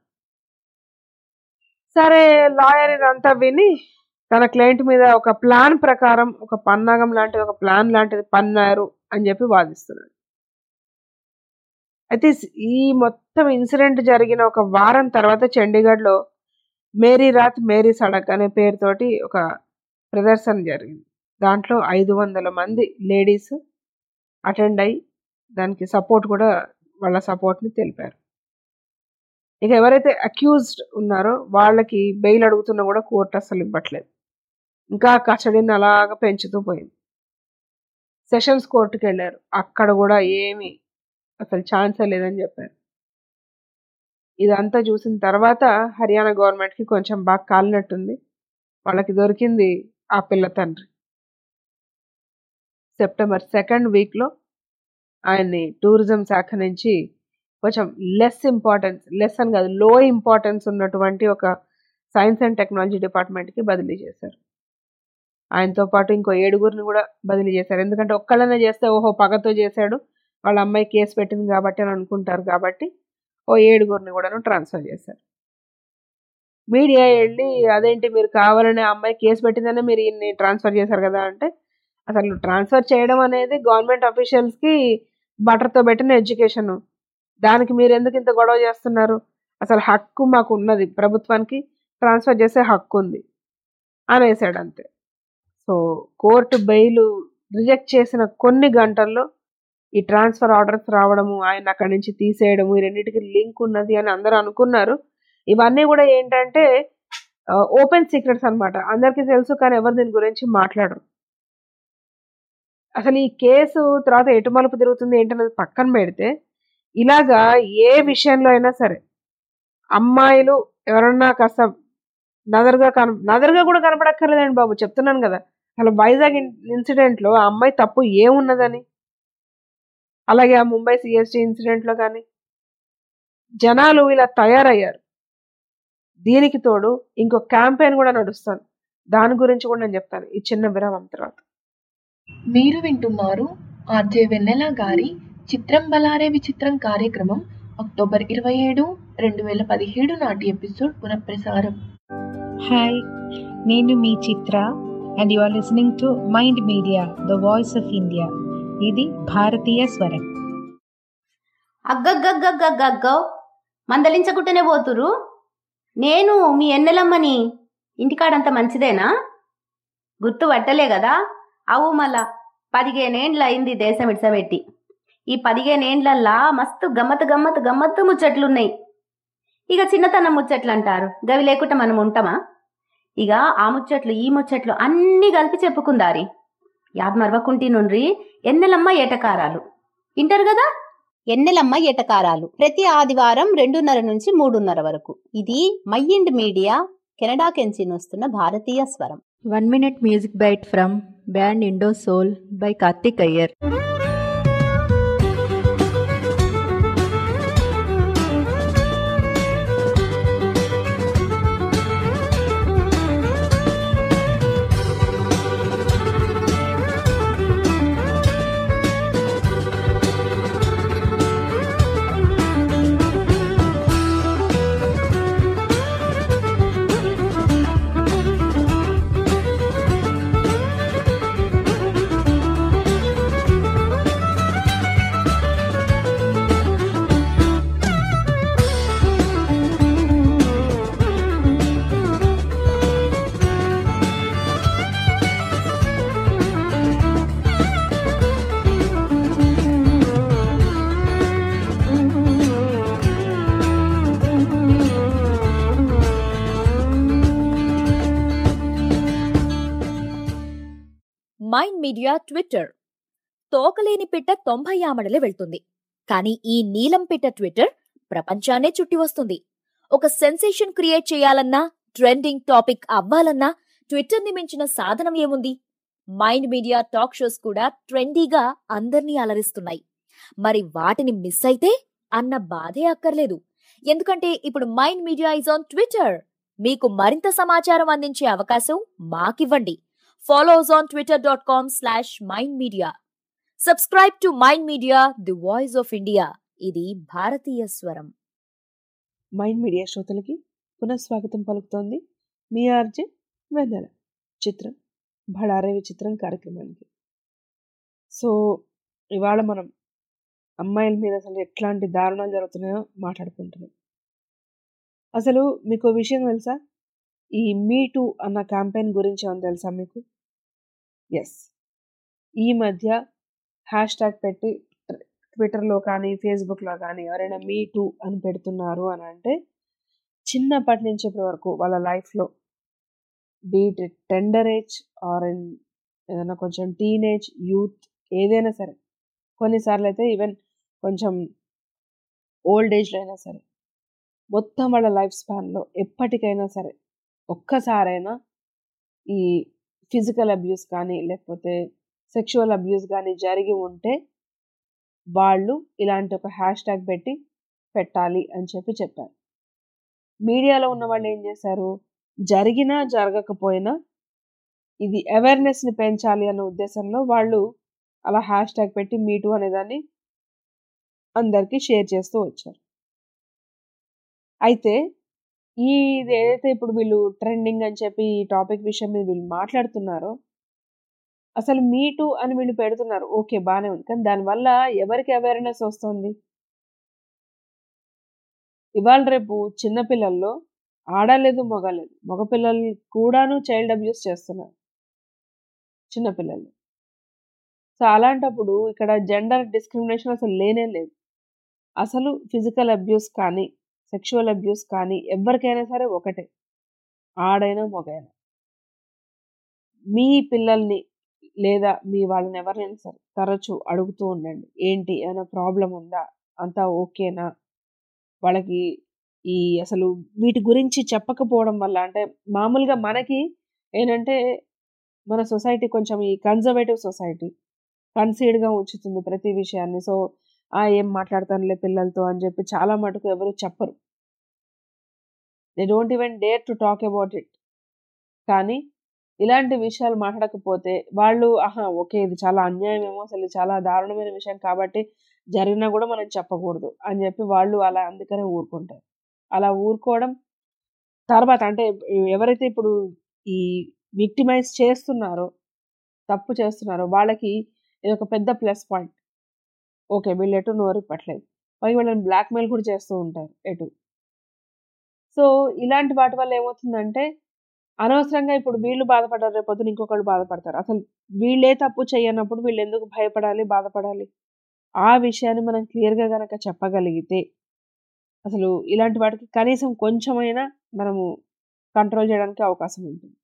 సరే లాయర్ ఇదంతా విని తన క్లయింట్ మీద ఒక ప్లాన్ ప్రకారం ఒక పన్నాగం లాంటిది ఒక ప్లాన్ లాంటిది పన్నారు అని చెప్పి వాదిస్తున్నాడు అయితే ఈ మొత్తం ఇన్సిడెంట్ జరిగిన ఒక వారం తర్వాత చండీగఢ్లో మేరీ రాత్ మేరీ సడక్ అనే పేరుతోటి ఒక ప్రదర్శన జరిగింది దాంట్లో ఐదు వందల మంది లేడీస్ అటెండ్ అయ్యి దానికి సపోర్ట్ కూడా వాళ్ళ సపోర్ట్ని తెలిపారు ఇక ఎవరైతే అక్యూజ్డ్ ఉన్నారో వాళ్ళకి బెయిల్ అడుగుతున్నా కూడా కోర్టు అసలు ఇవ్వట్లేదు ఇంకా కస్టడీని అలాగ పెంచుతూ పోయింది సెషన్స్ కోర్టుకి వెళ్ళారు అక్కడ కూడా ఏమి అసలు ఛాన్సే లేదని చెప్పారు ఇదంతా చూసిన తర్వాత హర్యానా గవర్నమెంట్కి కొంచెం బాగా కాలినట్టుంది వాళ్ళకి దొరికింది ఆ పిల్ల తండ్రి సెప్టెంబర్ సెకండ్ వీక్లో ఆయన్ని టూరిజం శాఖ నుంచి కొంచెం లెస్ ఇంపార్టెన్స్ లెస్ అని కాదు లో ఇంపార్టెన్స్ ఉన్నటువంటి ఒక సైన్స్ అండ్ టెక్నాలజీ డిపార్ట్మెంట్కి బదిలీ చేశారు ఆయనతో పాటు ఇంకో ఏడుగురిని కూడా బదిలీ చేశారు ఎందుకంటే ఒక్కళ్ళనే చేస్తే ఓహో పగతో చేశాడు వాళ్ళ అమ్మాయి కేసు పెట్టింది కాబట్టి అని అనుకుంటారు కాబట్టి ఓ ఏడుగురిని కూడాను ట్రాన్స్ఫర్ చేశారు మీడియా వెళ్ళి అదేంటి మీరు కావాలని అమ్మాయి కేసు పెట్టిందనే మీరు ఈయన్ని ట్రాన్స్ఫర్ చేశారు కదా అంటే అసలు ట్రాన్స్ఫర్ చేయడం అనేది గవర్నమెంట్ అఫీషియల్స్కి బటర్తో పెట్టిన ఎడ్యుకేషన్ దానికి మీరు ఎందుకు ఇంత గొడవ చేస్తున్నారు అసలు హక్కు మాకు ఉన్నది ప్రభుత్వానికి ట్రాన్స్ఫర్ చేసే హక్కు ఉంది అనేసాడు అంతే సో కోర్టు బెయిల్ రిజెక్ట్ చేసిన కొన్ని గంటల్లో ఈ ట్రాన్స్ఫర్ ఆర్డర్స్ రావడము ఆయన అక్కడి నుంచి తీసేయడము ఈ రెండింటికి లింక్ ఉన్నది అని అందరూ అనుకున్నారు ఇవన్నీ కూడా ఏంటంటే ఓపెన్ సీక్రెట్స్ అనమాట అందరికీ తెలుసు కానీ ఎవరు దీని గురించి మాట్లాడరు అసలు ఈ కేసు తర్వాత ఎటు మలుపు తిరుగుతుంది ఏంటనేది పక్కన పెడితే ఇలాగా ఏ విషయంలో అయినా సరే అమ్మాయిలు ఎవరన్నా కాస్త నదరుగా కన నదరుగా కూడా కనపడక్కర్లేదండి బాబు చెప్తున్నాను కదా అసలు వైజాగ్ ఇన్సిడెంట్లో ఆ అమ్మాయి తప్పు ఏమున్నదని అలాగే ఆ ముంబై సిఎస్టీ ఇన్సిడెంట్లో కానీ జనాలు ఇలా తయారయ్యారు దీనికి తోడు ఇంకో క్యాంపెయిన్ కూడా నడుస్తుంది దాని గురించి కూడా నేను చెప్తాను ఈ చిన్న విరామం తర్వాత మీరు వింటున్నారు ఆర్జే వెన్నెల గారి చిత్రం బలారే విచిత్రం కార్యక్రమం అక్టోబర్ ఇరవై ఏడు రెండు వేల పదిహేడు నాటి ఎపిసోడ్ పునఃప్రసారం హాయ్ నేను మీ Chitra and you are listening to mind media the voice of India ఇది భారతీయ స్వరం అగ్గగ్గగ్గగ్గగ్గో మందలించకుంటేనే పోతురు నేను మీ ఎన్నెలమ్మని ఇంటికాడంత మంచిదేనా గుర్తు పట్టలే కదా అవు మళ్ళా పదిహేనేండ్ల అయింది దేశం ఇడ్సబెట్టి ఈ పదిహేనేండ్లల్లా మస్తు గమ్మత్ గమ్మత్ గమ్మత్తు ముచ్చట్లున్నాయి ఇక చిన్నతనం ముచ్చట్లు అంటారు గవి లేకుండా మనం ఉంటామా ఇక ఆ ముచ్చట్లు ఈ ముచ్చట్లు అన్నీ కలిపి చెప్పుకుందారి యాద్ మరవకుంటి నుండ్రి ఎన్నెలమ్మ ఏటకారాలు వింటారు కదా ఎన్నెలమ్మ ఎటకారాలు ప్రతి ఆదివారం రెండున్నర నుంచి మూడున్నర వరకు ఇది మైండ్ మీడియా కెనడా కెంచి వస్తున్న భారతీయ స్వరం one minute music byte from band Indo Soul by Karthick Iyer mind media Twitter తోకలేని పిట్ట తొంభై ఆమడలే వెళ్తుంది కానీ ఈ నీలం పిట్ట ట్విట్టర్ ప్రపంచాన్నే చుట్టి వస్తుంది ఒక సెన్సేషన్ క్రియేట్ చేయాలన్నా ట్రెండింగ్ టాపిక్ అవ్వాలన్నా ట్విట్టర్ ని మించిన సాధనం ఏముంది మైండ్ మీడియా టాక్ షోస్ కూడా ట్రెండీగా అందర్నీ అలరిస్తున్నాయి మరి వాటిని మిస్ అయితే అన్న బాధే అక్కర్లేదు ఎందుకంటే ఇప్పుడు mind media is on Twitter మీకు మరింత సమాచారం అందించే అవకాశం మాకివ్వండి follow us on Twitter dot com slash mind media subscribe to mind media the voice of India ఇది భారతీయ స్వరం మైండ్ మీడియా శ్రోతలకి పునఃస్వాగతం పలుకుతోంది మీ ఆర్జే వెన్నెల చిత్రం భడారే విచిత్రం కార్యక్రమానికి సో ఇవాళ మనం అమ్మాయిల మీద అసలు ఎట్లాంటి దారుణాలు జరుగుతున్నాయో మాట్లాడుకుంటున్నాం అసలు మీకు ఓ విషయం తెలుసా ఈ మీ టూ అన్న క్యాంపెయిన్ గురించి ఏమన్నా తెలుసా మీకు ఎస్ ఈ మధ్య హ్యాష్ ట్యాగ్ పెట్టి ట్విట్టర్లో కానీ ఫేస్బుక్లో కానీ ఎవరైనా మీ టూ అని పెడుతున్నారు అని అంటే చిన్నప్పటి నుంచి ఇప్పటి వరకు వాళ్ళ లైఫ్లో be it tender age or in ఏదైనా కొంచెం టీనేజ్ యూత్ ఏదైనా సరే కొన్నిసార్లు అయితే ఈవెన్ కొంచెం ఓల్డ్ ఏజ్లో అయినా సరే మొత్తం వాళ్ళ లైఫ్ స్పాన్లో ఎప్పటికైనా సరే ఒక్కసారైనా ఈ ఫిజికల్ అబ్యూస్ కానీ లేకపోతే సెక్షువల్ అబ్యూస్ కానీ జరిగి ఉంటే వాళ్ళు ఇలాంటి ఒక హ్యాష్ ట్యాగ్ పెట్టి పెట్టాలి అని చెప్పి చెప్పారు మీడియాలో ఉన్న వాళ్ళు ఏం చేశారు జరిగినా జరగకపోయినా ఇది అవేర్నెస్ని పెంచాలి అన్న ఉద్దేశంలో వాళ్ళు అలా హ్యాష్ ట్యాగ్ పెట్టి మీటు అనేదాన్ని అందరికీ షేర్ చేస్తూ వచ్చారు అయితే ఈ ఇది ఏదైతే ఇప్పుడు వీళ్ళు ట్రెండింగ్ అని చెప్పి ఈ టాపిక్ విషయం మీద వీళ్ళు మాట్లాడుతున్నారో అసలు మీటు అని వీళ్ళు పెడుతున్నారు ఓకే బాగానే ఉంది కానీ దానివల్ల ఎవరికి అవేర్నెస్ వస్తుంది ఇవాళ రేపు చిన్నపిల్లల్లో ఆడలేదు మగలేదు మగపిల్లలు కూడాను చైల్డ్ అబ్యూస్ చేస్తున్నారు చిన్నపిల్లలు సో అలాంటప్పుడు ఇక్కడ జెండర్ డిస్క్రిమినేషన్ అసలు లేనే లేదు అసలు ఫిజికల్ అబ్యూస్ కానీ సెక్షువల్ అబ్యూస్ కానీ ఎవరికైనా సరే ఒకటే ఆడైనా మగైనా మీ పిల్లల్ని లేదా మీ వాళ్ళని ఎవరినైనా సరే తరచూ అడుగుతూ ఉండండి ఏంటి ఏమైనా ప్రాబ్లం ఉందా అంతా ఓకేనా వాళ్ళకి ఈ అసలు వీటి గురించి చెప్పకపోవడం వల్ల అంటే మామూలుగా మనకి ఏంటంటే మన సొసైటీ కొంచెం ఈ కన్జర్వేటివ్ సొసైటీ కన్సీడ్గా ఉంచుతుంది ప్రతి విషయాన్ని సో ఆ ఏం మాట్లాడతానులే పిల్లలతో అని చెప్పి చాలా మటుకు ఎవరు చెప్పరు they don't even dare to talk about it కానీ ఇలాంటి విషయాలు మాట్లాడకపోతే వాళ్ళు ఆహా ఓకే ఇది చాలా అన్యాయం ఏమో అసలు ఇది చాలా దారుణమైన విషయం కాబట్టి జరిగినా కూడా మనం చెప్పకూడదు అని చెప్పి వాళ్ళు అలా అందుకనే ఊరుకుంటారు అలా ఊరుకోవడం తర్వాత అంటే ఎవరైతే ఇప్పుడు ఈ విక్టిమైజ్ చేస్తున్నారో తప్పు చేస్తున్నారో వాళ్ళకి ఇది ఒక పెద్ద ప్లస్ పాయింట్ ఓకే వీళ్ళు ఎటు నోరు ఇప్పట్లేదు పైగా వీళ్ళని బ్లాక్మెయిల్ కూడా చేస్తూ ఉంటారు ఎటు సో ఇలాంటి వాటి వల్ల ఏమవుతుందంటే అనవసరంగా ఇప్పుడు వీళ్ళు బాధపడారు రేపు పొద్దున ఇంకొకళ్ళు బాధపడతారు అసలు వీళ్ళే తప్పు చేయనప్పుడు వీళ్ళు ఎందుకు భయపడాలి బాధపడాలి ఆ విషయాన్ని మనం క్లియర్గా గనక చెప్పగలిగితే అసలు ఇలాంటి వాటికి కనీసం కొంచెమైనా మనము కంట్రోల్ చేయడానికి అవకాశం ఉంటుంది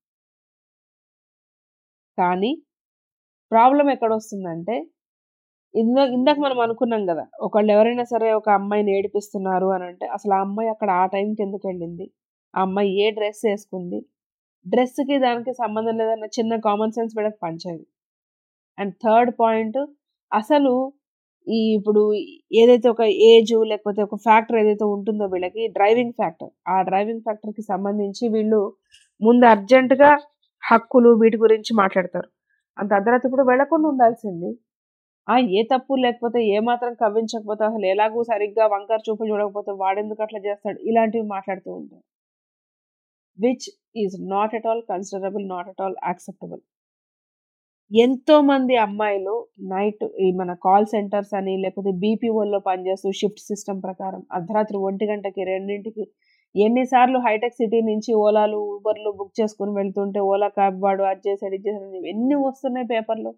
కానీ ప్రాబ్లం ఎక్కడ వస్తుందంటే ఇందా ఇందాక మనం అనుకున్నాం కదా ఒకళ్ళు ఎవరైనా సరే ఒక అమ్మాయిని ఏడిపిస్తున్నారు అని అంటే అసలు ఆ అమ్మాయి అక్కడ ఆ టైంకి ఎందుకు వెళ్ళింది ఆ అమ్మాయి ఏ డ్రెస్ వేసుకుంది డ్రెస్కి దానికి సంబంధం లేదన్న చిన్న కామన్ సెన్స్ వీళ్ళకి పంచేది అండ్ థర్డ్ పాయింట్ అసలు ఈ ఇప్పుడు ఏదైతే ఒక ఏజ్ లేకపోతే ఒక ఫ్యాక్టర్ ఏదైతే ఉంటుందో వీళ్ళకి డ్రైవింగ్ ఫ్యాక్టర్ ఆ డ్రైవింగ్ ఫ్యాక్టర్కి సంబంధించి వీళ్ళు ముందు అర్జెంటుగా హక్కులు వీటి గురించి మాట్లాడతారు అంత అర్ధరాత్రి కూడా వెళ్లకుండా ఉండాల్సింది ఆ ఏ తప్పు లేకపోతే ఏ మాత్రం కవ్వించకపోతే అసలు ఎలాగూ సరిగ్గా వంకర చూపులు చూడకపోతే వాడెందుకు అట్లా చేస్తాడు ఇలాంటివి మాట్లాడుతూ ఉంటారు which is not at all considerable not at all acceptable ఎంతో మంది అమ్మాయిలు నైట్ ఈ మన కాల్ సెంటర్స్ అని లేకపోతే బీపీఓల్లో పనిచేస్తూ షిఫ్ట్ సిస్టమ్ ప్రకారం అర్ధరాత్రి ఒంటి గంటకి రెండింటికి ఎన్నిసార్లు హైటెక్ సిటీ నుంచి ఓలాలు ఊబర్లు బుక్ చేసుకుని వెళ్తుంటే ఓలా క్యాబ్ వాడు అది చేశాడు ఇది చేశాడు ఎన్ని వస్తున్నాయి పేపర్లో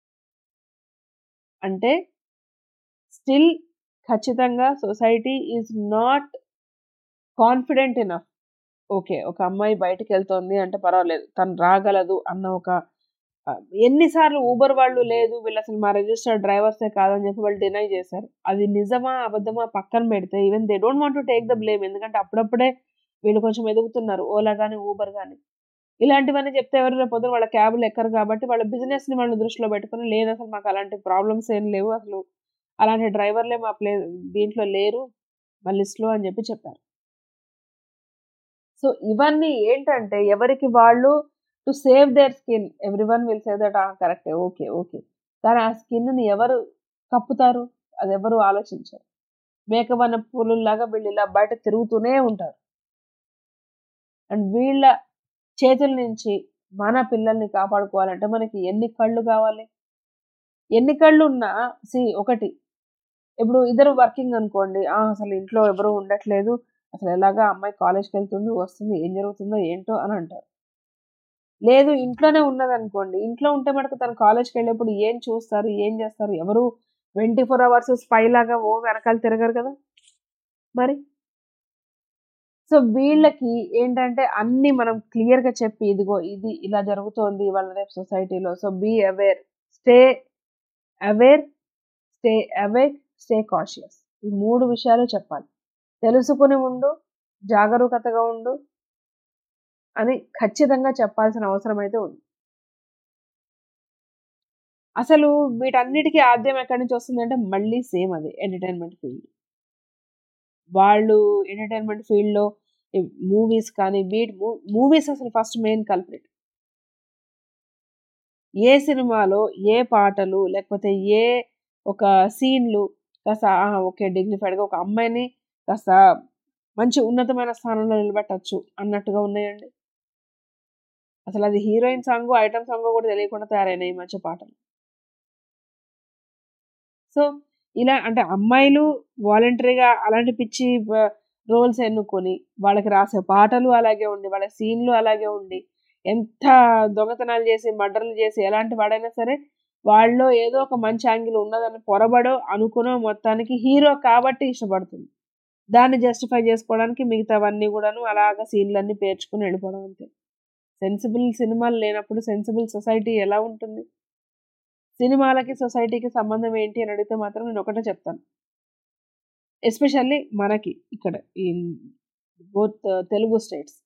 అంటే స్టిల్ ఖచ్చితంగా society is not confident enough okay ఒక అమ్మాయి బయటకు వెళ్తోంది అంటే పర్వాలేదు తను రాగలదు అన్న ఒక ఆ, ఎన్నిసార్లు ఊబర్ వాళ్ళు లేదు వీళ్ళు అసలు మా రిజిస్టర్డ్ డ్రైవర్సే కాదని చెప్పి వాళ్ళు డినై చేశారు అది నిజమా అబద్ధమా పక్కన పెడితే even they don't want to take the blame ఎందుకంటే అప్పుడప్పుడే వీళ్ళు కొంచెం ఎదుగుతున్నారు ఓలా కానీ ఊబర్ కానీ ఇలాంటివన్నీ చెప్తే ఎవరు రేపు పొద్దున వాళ్ళ క్యాబ్లు ఎక్కరు కాబట్టి వాళ్ళ బిజినెస్ ని వాళ్ళు దృష్టిలో పెట్టుకుని లేదు అసలు మాకు అలాంటి ప్రాబ్లమ్స్ ఏం లేవు అసలు అలాంటి డ్రైవర్లే మా ప్లే దీంట్లో లేరు మా లిస్ట్లో అని చెప్పి చెప్పారు సో ఇవన్నీ ఏంటంటే ఎవరికి వాళ్ళు to save their skin everyone will save that కరెక్టే ఓకే ఓకే కానీ ఆ స్కిన్ని ఎవరు కప్పుతారు అది ఎవరు ఆలోచించరు మేకవన్న పూలులాగా వీళ్ళు ఇలా బయట తిరుగుతూనే ఉంటారు అండ్ వీళ్ళ చేతుల నుంచి మన పిల్లల్ని కాపాడుకోవాలంటే మనకి ఎన్ని కళ్ళు కావాలి ఎన్ని కళ్ళు ఉన్నా సి ఒకటి ఇప్పుడు ఇద్దరు వర్కింగ్ అనుకోండి ఆ, అసలు ఇంట్లో ఎవరు ఉండట్లేదు అసలు ఎలాగా అమ్మాయి కాలేజ్కి వెళ్తుంది వస్తుంది ఏం జరుగుతుందో ఏంటో అని అంటారు లేదు ఇంట్లోనే ఉన్నది అనుకోండి ఇంట్లో ఉంటే మటుకు తను కాలేజ్కి వెళ్ళేప్పుడు ఏం చూస్తారు ఏం చేస్తారు ఎవరు ట్వంటీ ఫోర్ అవర్స్ స్పై లాగా ఓ వెనకాల తిరగరు కదా మరి సో వీళ్ళకి ఏంటంటే అన్ని మనం క్లియర్ గా చెప్పి ఇదిగో ఇది ఇలా జరుగుతోంది వాళ్ళ రేపు సొసైటీలో so be aware stay aware stay awake stay cautious ఈ మూడు విషయాలు చెప్పాలి తెలుసుకుని ఉండు జాగరూకతగా ఉండు అని ఖచ్చితంగా చెప్పాల్సిన అవసరం అయితే ఉంది అసలు వీటన్నిటికీ ఆద్యం ఎక్కడి నుంచి వస్తుంది అంటే మళ్ళీ సేమ్ అది ఎంటర్టైన్మెంట్ ఫీల్డ్ వాళ్ళు ఎంటర్టైన్మెంట్ ఫీల్డ్లో మూవీస్ కానీ వీటి మూవీస్ అసలు ఫస్ట్ మెయిన్ కల్ప్రిట్ ఏ సినిమాలో ఏ పాటలు లేకపోతే ఏ ఒక సీన్లు కాస్త ఆహా, ఓకే డిగ్నిఫైడ్గా ఒక అమ్మాయిని కాస్త మంచి ఉన్నతమైన స్థానంలో నిలబెట్టచ్చు అన్నట్టుగా ఉన్నాయండి అసలు అది హీరోయిన్ సాంగ్ ఐటమ్ సాంగ్ కూడా తెలియకుండా తయారైనాయి ఈ మధ్య పాటలు సో ఇలా అంటే అమ్మాయిలు వాలంటరీగా అలాంటి పిచ్చి రోల్స్ ఎన్నుకొని వాళ్ళకి రాసే పాటలు అలాగే ఉండి వాళ్ళ సీన్లు అలాగే ఉండి ఎంత దొంగతనాలు చేసి మర్డర్లు చేసి ఎలాంటి వాడైనా సరే వాళ్ళలో ఏదో ఒక మంచి యాంగిల్ ఉన్నదని పొరబడో అనుకునో మొత్తానికి హీరో కాబట్టి ఇష్టపడుతుంది దాన్ని జస్టిఫై చేసుకోవడానికి మిగతావన్నీ కూడాను అలాగ సీన్లన్నీ పేర్చుకుని వెళ్ళిపోవడం అంతే సెన్సిబుల్ సినిమాలు లేనప్పుడు సెన్సిబుల్ సొసైటీ ఎలా ఉంటుంది సినిమాలకి సొసైటీకి సంబంధం ఏంటి అని అడిగితే మాత్రం నేను ఒకటే చెప్తాను ఎస్పెషల్లీ మనకి ఇక్కడ ఈ బోత్ తెలుగు స్టేట్స్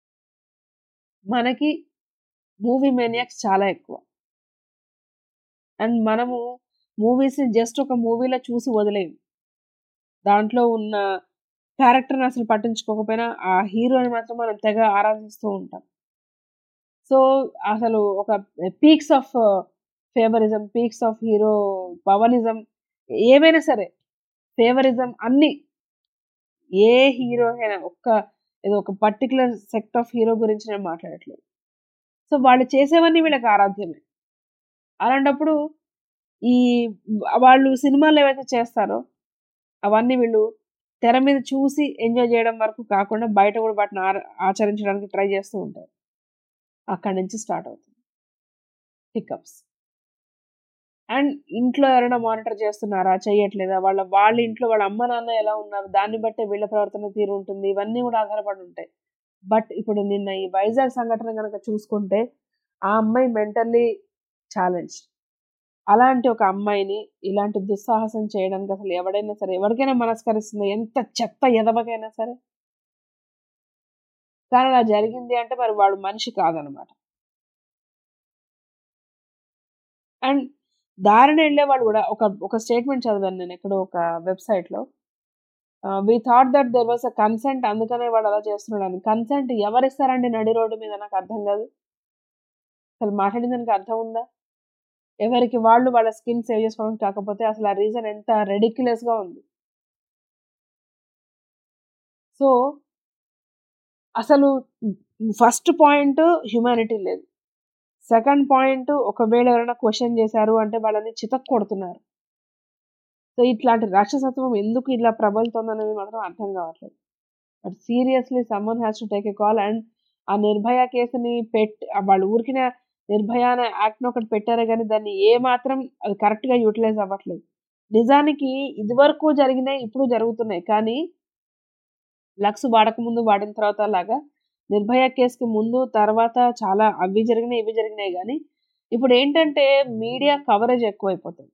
మనకి మూవీ మేనియాక్స్ చాలా ఎక్కువ అండ్ మనము మూవీస్ని జస్ట్ ఒక మూవీలో చూసి వదిలేము దాంట్లో ఉన్న క్యారెక్టర్ని అసలు పట్టించుకోకపోయినా ఆ హీరోని మాత్రం మనం తెగ ఆరాధిస్తూ ఉంటాం సో అసలు ఒక peaks of favouritism peaks of hero Pawanism ఏమైనా సరే ఫేవరిజం అన్ని ఏ హీరో అయినా ఒక్క ఏదో ఒక పర్టికులర్ సెక్ట్ ఆఫ్ హీరో గురించి నేను మాట్లాడట్లేదు సో వాళ్ళు చేసేవన్నీ వీళ్ళకి ఆరాధ్యమే అలాంటప్పుడు ఈ వాళ్ళు సినిమాలు ఏవైతే చేస్తారో అవన్నీ వీళ్ళు తెర మీద చూసి ఎంజాయ్ చేయడం వరకు కాకుండా బయట కూడా వాటిని ఆర- ఆచరించడానికి ట్రై చేస్తూ ఉంటారు అక్కడి నుంచి స్టార్ట్ అవుతుంది పికప్స్ అండ్ ఇంట్లో ఎవరైనా మానిటర్ చేస్తున్నారా చేయట్లేదా వాళ్ళ వాళ్ళ ఇంట్లో వాళ్ళ అమ్మ నాన్న ఎలా ఉన్నారు దాన్ని బట్టే వీళ్ళ ప్రవర్తన తీరు ఉంటుంది ఇవన్నీ కూడా ఆధారపడి ఉంటాయి బట్ ఇప్పుడు నిన్న ఈ వైజాగ్ సంఘటన కనుక చూసుకుంటే ఆ అమ్మాయి మెంటల్లీ ఛాలెంజ్ అలాంటి ఒక అమ్మాయిని ఇలాంటి దుస్సాహసం చేయడానికి అసలు ఎవడైనా సరే ఎవరికైనా మనస్కరిస్తుంది ఎంత చెత్త ఎదవకైనా సరే కానీ అలా జరిగింది అంటే మరి వాడు మనిషి కాదనమాట అండ్ దారిని వెళ్ళే వాళ్ళు కూడా ఒక ఒక స్టేట్మెంట్ చదివాను నేను ఎక్కడో ఒక వెబ్సైట్ లో we thought that there was a consent అందుకనే వాడు అలా చేస్తున్నాడు అని కన్సెంట్ ఎవరిస్తారండి నడి రోడ్డు మీద నాకు అర్థం కాదు అసలు మాట్లాడిన దానికి అర్థం ఉందా ఎవరికి వాళ్ళు వాళ్ళ స్కిన్ సేవ్ చేసుకోవడానికి కాకపోతే అసలు ఆ రీజన్ ఎంత రెడిక్యులస్ గా ఉంది సో అసలు ఫస్ట్ పాయింట్ హ్యుమానిటీ లేదు సెకండ్ పాయింట్ ఒకవేళ ఎవరైనా క్వశ్చన్ చేశారు అంటే వాళ్ళని చితక్ కొడుతున్నారు సో ఇట్లాంటి రాక్షసత్వం ఎందుకు ఇలా ప్రబలుతుంది అనేది మాత్రం అర్థం కావట్లేదు but seriously someone has to take a call and ఆ నిర్భయ కేసుని పెట్ వాళ్ళు ఊరికిన నిర్భయ అనే యాక్ట్ని ఒకటి పెట్టారే కానీ దాన్ని ఏ మాత్రం అది కరెక్ట్గా యూటిలైజ్ అవ్వట్లేదు నిజానికి ఇదివరకు జరిగినాయి ఇప్పుడు జరుగుతున్నాయి కానీ లక్స్ వాడక ముందు వాడిన తర్వాత లాగా నిర్భయ కేసుకి ముందు తర్వాత చాలా అవి జరిగినాయి ఇవి జరిగినాయి కానీ ఇప్పుడు ఏంటంటే మీడియా కవరేజ్ ఎక్కువైపోతుంది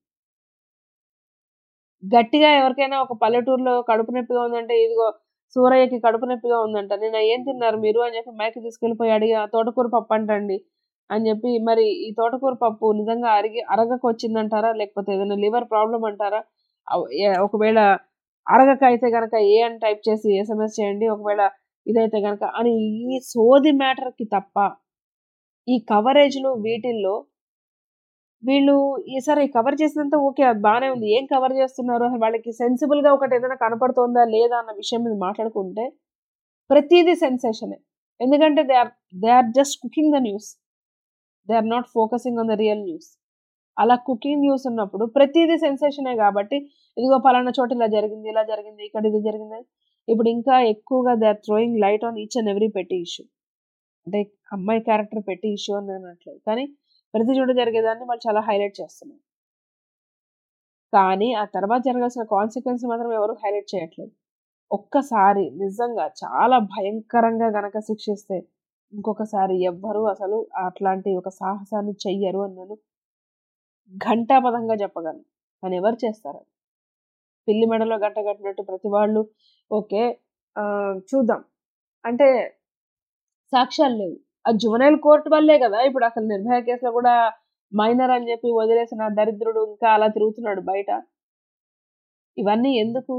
గట్టిగా ఎవరికైనా ఒక పల్లెటూరులో కడుపు నొప్పిగా ఉందంటే ఇదిగో సూరయ్యకి కడుపు నొప్పిగా ఉందంట నిన్న ఏం తిన్నారు మీరు అని చెప్పి మైక్ తీసుకెళ్ళిపోయి అడిగి "ఆ తోటకూర పప్పు అంటండి అని చెప్పి మరి ఈ తోటకూర పప్పు నిజంగా అరిగి అరగక వచ్చిందంటారా లేకపోతే ఏదైనా లివర్ ప్రాబ్లం అంటారా అవ్- ఏ- ఒకవేళ అరగక అయితే గనక ఏ అని టైప్ చేసి ఎస్ఎంఎస్ చేయండి ఒకవేళ ఇదైతే గనక అని ఈ సోది మ్యాటర్కి తప్ప ఈ కవరేజ్లు వీటిల్లో వీళ్ళు ఈసారి కవర్ చేసినంత ఓకే అది బాగానే ఉంది ఏం కవర్ చేస్తున్నారు అసలు వాళ్ళకి సెన్సిబుల్ గా ఒకటి ఏదైనా కనపడుతోందా లేదా అన్న విషయం మీద మాట్లాడుకుంటే ప్రతిదీ సెన్సేషనే ఎందుకంటే they are they are just cooking the news they are not focusing on the real news అలా కుకింగ్ న్యూస్ ఉన్నప్పుడు ప్రతిదీ సెన్సేషనే కాబట్టి ఇదిగో పలానా చోట ఇలా జరిగింది ఇలా జరిగింది ఇక్కడ ఇది జరిగింది అని. ఇప్పుడు ఇంకా ఎక్కువగా they are throwing light on each and every పెట్టి ఇష్యూ అంటే అమ్మాయి క్యారెక్టర్ పెట్టి ఇష్యూ అని నేను అనట్లేదు కానీ ప్రతి చోట జరిగేదాన్ని వాళ్ళు చాలా హైలైట్ చేస్తున్నారు కానీ ఆ తర్వాత జరగాల్సిన కాన్సిక్వెన్స్ మాత్రం ఎవరు హైలైట్ చేయట్లేదు ఒక్కసారి నిజంగా చాలా భయంకరంగా గనక శిక్షిస్తే ఇంకొకసారి ఎవ్వరూ అసలు అట్లాంటి ఒక సాహసాన్ని చెయ్యరు అని నేను ఘంటాపదంగా చెప్పగలను కానీ ఎవరు చేస్తారు పిల్లి మెడలో గంట కట్టినట్టు ప్రతి వాళ్ళు ఓకే ఆ, చూద్దాం అంటే సాక్ష్యాలు లేవు ఆ జువనైల్ కోర్టు వల్లే కదా ఇప్పుడు అసలు నిర్భయ కేసులో కూడా మైనర్ అని చెప్పి వదిలేసిన దరిద్రుడు ఇంకా అలా తిరుగుతున్నాడు బయట ఇవన్నీ ఎందుకు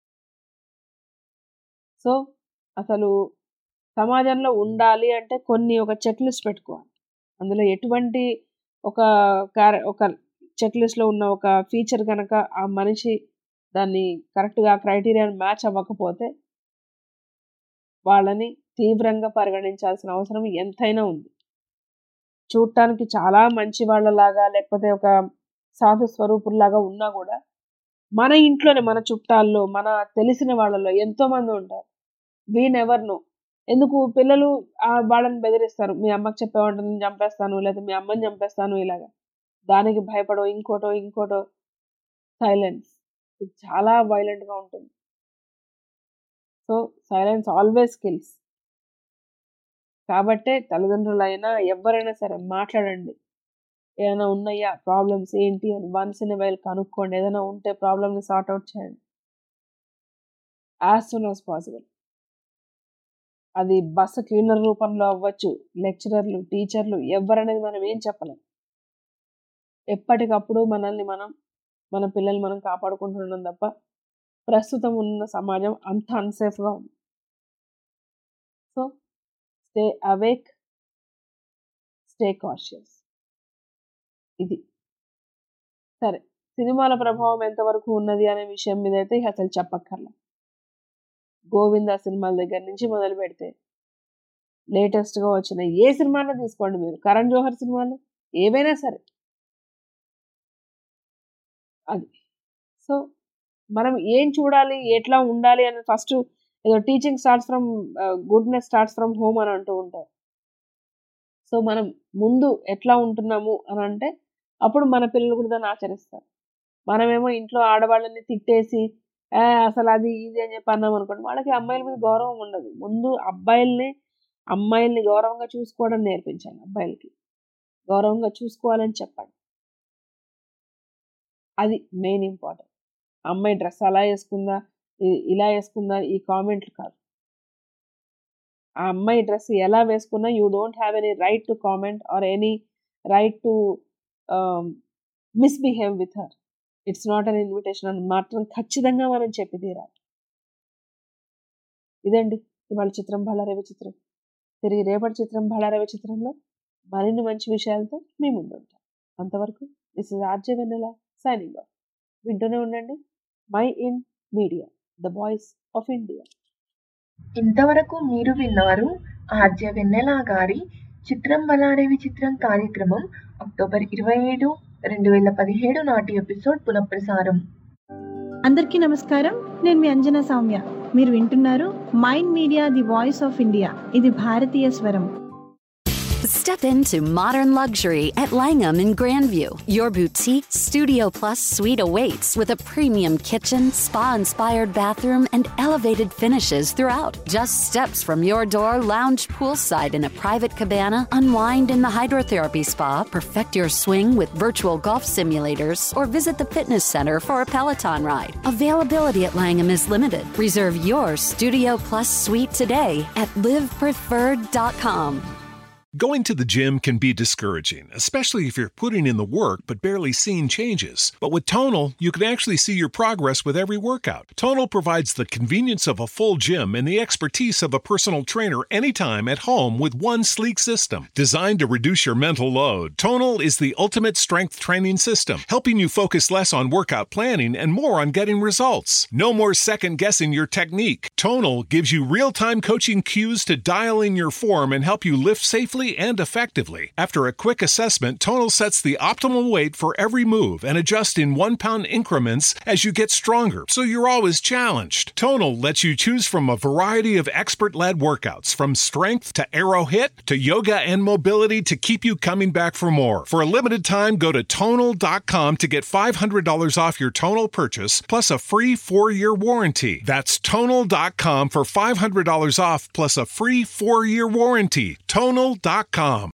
సో అసలు సమాజంలో ఉండాలి అంటే కొన్ని ఒక చెక్ లిస్ట్ పెట్టుకోవాలి అందులో ఎటువంటి ఒక క్యార ఒక చెక్ లిస్ట్లో ఉన్న ఒక ఫీచర్ కనుక ఆ మనిషి దాన్ని కరెక్ట్గా క్రైటీరియాని మ్యాచ్ అవ్వకపోతే వాళ్ళని తీవ్రంగా పరిగణించాల్సిన అవసరం ఎంతైనా ఉంది చూడటానికి చాలా మంచి వాళ్ళలాగా లేకపోతే ఒక సాధు స్వరూపుల్లాగా ఉన్నా కూడా మన ఇంట్లోనే మన చుట్టాల్లో మన తెలిసిన వాళ్ళలో ఎంతో మంది ఉంటారు వీ నెవర్ నో ఎందుకు పిల్లలు ఆ వాళ్ళని బెదిరిస్తారు మీ అమ్మకి చెప్పేవాడి నేను చంపేస్తాను లేదా మీ అమ్మని చంపేస్తాను ఇలాగా దానికి భయపడో ఇంకోటో ఇంకోటో సైలెన్స్ ఇది చాలా వైలెంట్ గా ఉంటుంది సో సైలెన్స్ ఆల్వేస్ కిల్స్ కాబట్టే తల్లిదండ్రులైనా ఎవరైనా సరే మాట్లాడండి ఏమైనా ఉన్నాయా ప్రాబ్లమ్స్ ఏంటి అని వన్స్ ఇన్ వైల్ కనుక్కోండి ఏదైనా ఉంటే ప్రాబ్లమ్ని సార్ట్ అవుట్ చేయండి యాజ్ సూన్ యాజ్ పాసిబుల్ అది బస్సు క్లీనర్ రూపంలో అవ్వచ్చు లెక్చరర్లు టీచర్లు ఎవరనేది మనం ఏం చెప్పలేం ఎప్పటికప్పుడు మనల్ని మనం మన పిల్లల్ని మనం కాపాడుకుంటున్నాం తప్ప ప్రస్తుతం ఉన్న సమాజం అంత అన్సేఫ్గా ఉంది so stay awake stay cautious ఇది సరే సినిమాల ప్రభావం ఎంతవరకు ఉన్నది అనే విషయం మీద అయితే ఇక అసలు చెప్పక్కర్లా గోవింద సినిమాల దగ్గర నుంచి మొదలు పెడితే లేటెస్ట్గా వచ్చిన ఏ సినిమాలో తీసుకోండి మీరు కరణ్ జోహర్ సినిమాలు ఏవైనా సరే అది సో మనం ఏం చూడాలి ఎట్లా ఉండాలి అని ఫస్ట్ ఏదో teaching starts from goodness starts from home అని అంటూ ఉంటారు సో మనం ముందు ఎట్లా ఉంటున్నాము అని అంటే అప్పుడు మన పిల్లలు కూడా దాన్ని ఆచరిస్తారు మనమేమో ఇంట్లో ఆడవాళ్ళని తిట్టేసి "ఆ, అసలు అది ఇది అని చెప్పి అన్నాం అనుకోండి వాళ్ళకి అమ్మాయిల మీద గౌరవం ఉండదు ముందు అబ్బాయిల్ని అమ్మాయిల్ని గౌరవంగా చూసుకోవడం నేర్పించాలి అబ్బాయిలకి గౌరవంగా చూసుకోవాలని చెప్పండి అది మెయిన్ ఇంపార్టెంట్ అమ్మాయి డ్రెస్ అలా వేసుకుందా ఇ- ఇలా వేసుకుందా ఈ కామెంట్లు కాదు ఆ అమ్మాయి డ్రెస్ ఎలా వేసుకున్నా you don't have any right to comment or any right to misbehave with her it's not an invitation అని మాత్రం ఖచ్చితంగా మనం చెప్పి తీరాలి ఇదండి ఇవాళ చిత్రం బళ్ళారవి చిత్రం తిరిగి రేపటి చిత్రం బళ్ళారవి చిత్రంలో మరిన్ని మంచి విషయాలతో మీ ముందు ఉంటాం అంతవరకు this is RJ Vennela signing off వింటూనే ఉండండి mind media the voice of India ఇంతవరకు మీరు విన్నారు ఆర్జే వెన్నెల గారి చిత్రం బలారే విచిత్రం కార్యక్రమం అక్టోబర్ ఇరవై ఏడు రెండు వేల పదిహేడు నాటి ఎపిసోడ్ పునఃప్రసారం అందరికీ నమస్కారం నేను మీ అంజనా సౌమ్య మీరు వింటున్నారు mind media the voice of India ఇది భారతీయ స్వరం Step into modern luxury at Langham in Grandview. Your boutique Studio Plus suite awaits with a premium kitchen, spa inspired bathroom, and elevated finishes throughout. Just steps from your door, lounge poolside in a private cabana, unwind in the hydrotherapy spa, perfect your swing with virtual golf simulators, or visit the fitness center for a Peloton ride. Availability at Langham is limited. Reserve your Studio Plus suite today at livepreferred.com. Going to the gym can be discouraging, especially if you're putting in the work but barely seeing changes. But with Tonal, you can actually see your progress with every workout. Tonal provides the convenience of a full gym and the expertise of a personal trainer anytime at home with one sleek system. Designed to reduce your mental load, Tonal is the ultimate strength training system, helping you focus less on workout planning and more on getting results. No more second guessing your technique. Tonal gives you real time coaching cues to dial in your form and help you lift safely and effectively. After a quick assessment, Tonal sets the optimal weight for every move and adjusts in one pound increments as you get stronger, so you're always challenged. Tonal lets you choose from a variety of expert led workouts, from strength to arrow hit to yoga and mobility to keep you coming back for more. For a limited time, go to tonal.com to get $500 off your Tonal purchase plus a free four year warranty. That's tonal.com for $500 off plus a free four year warranty. Tonal.com.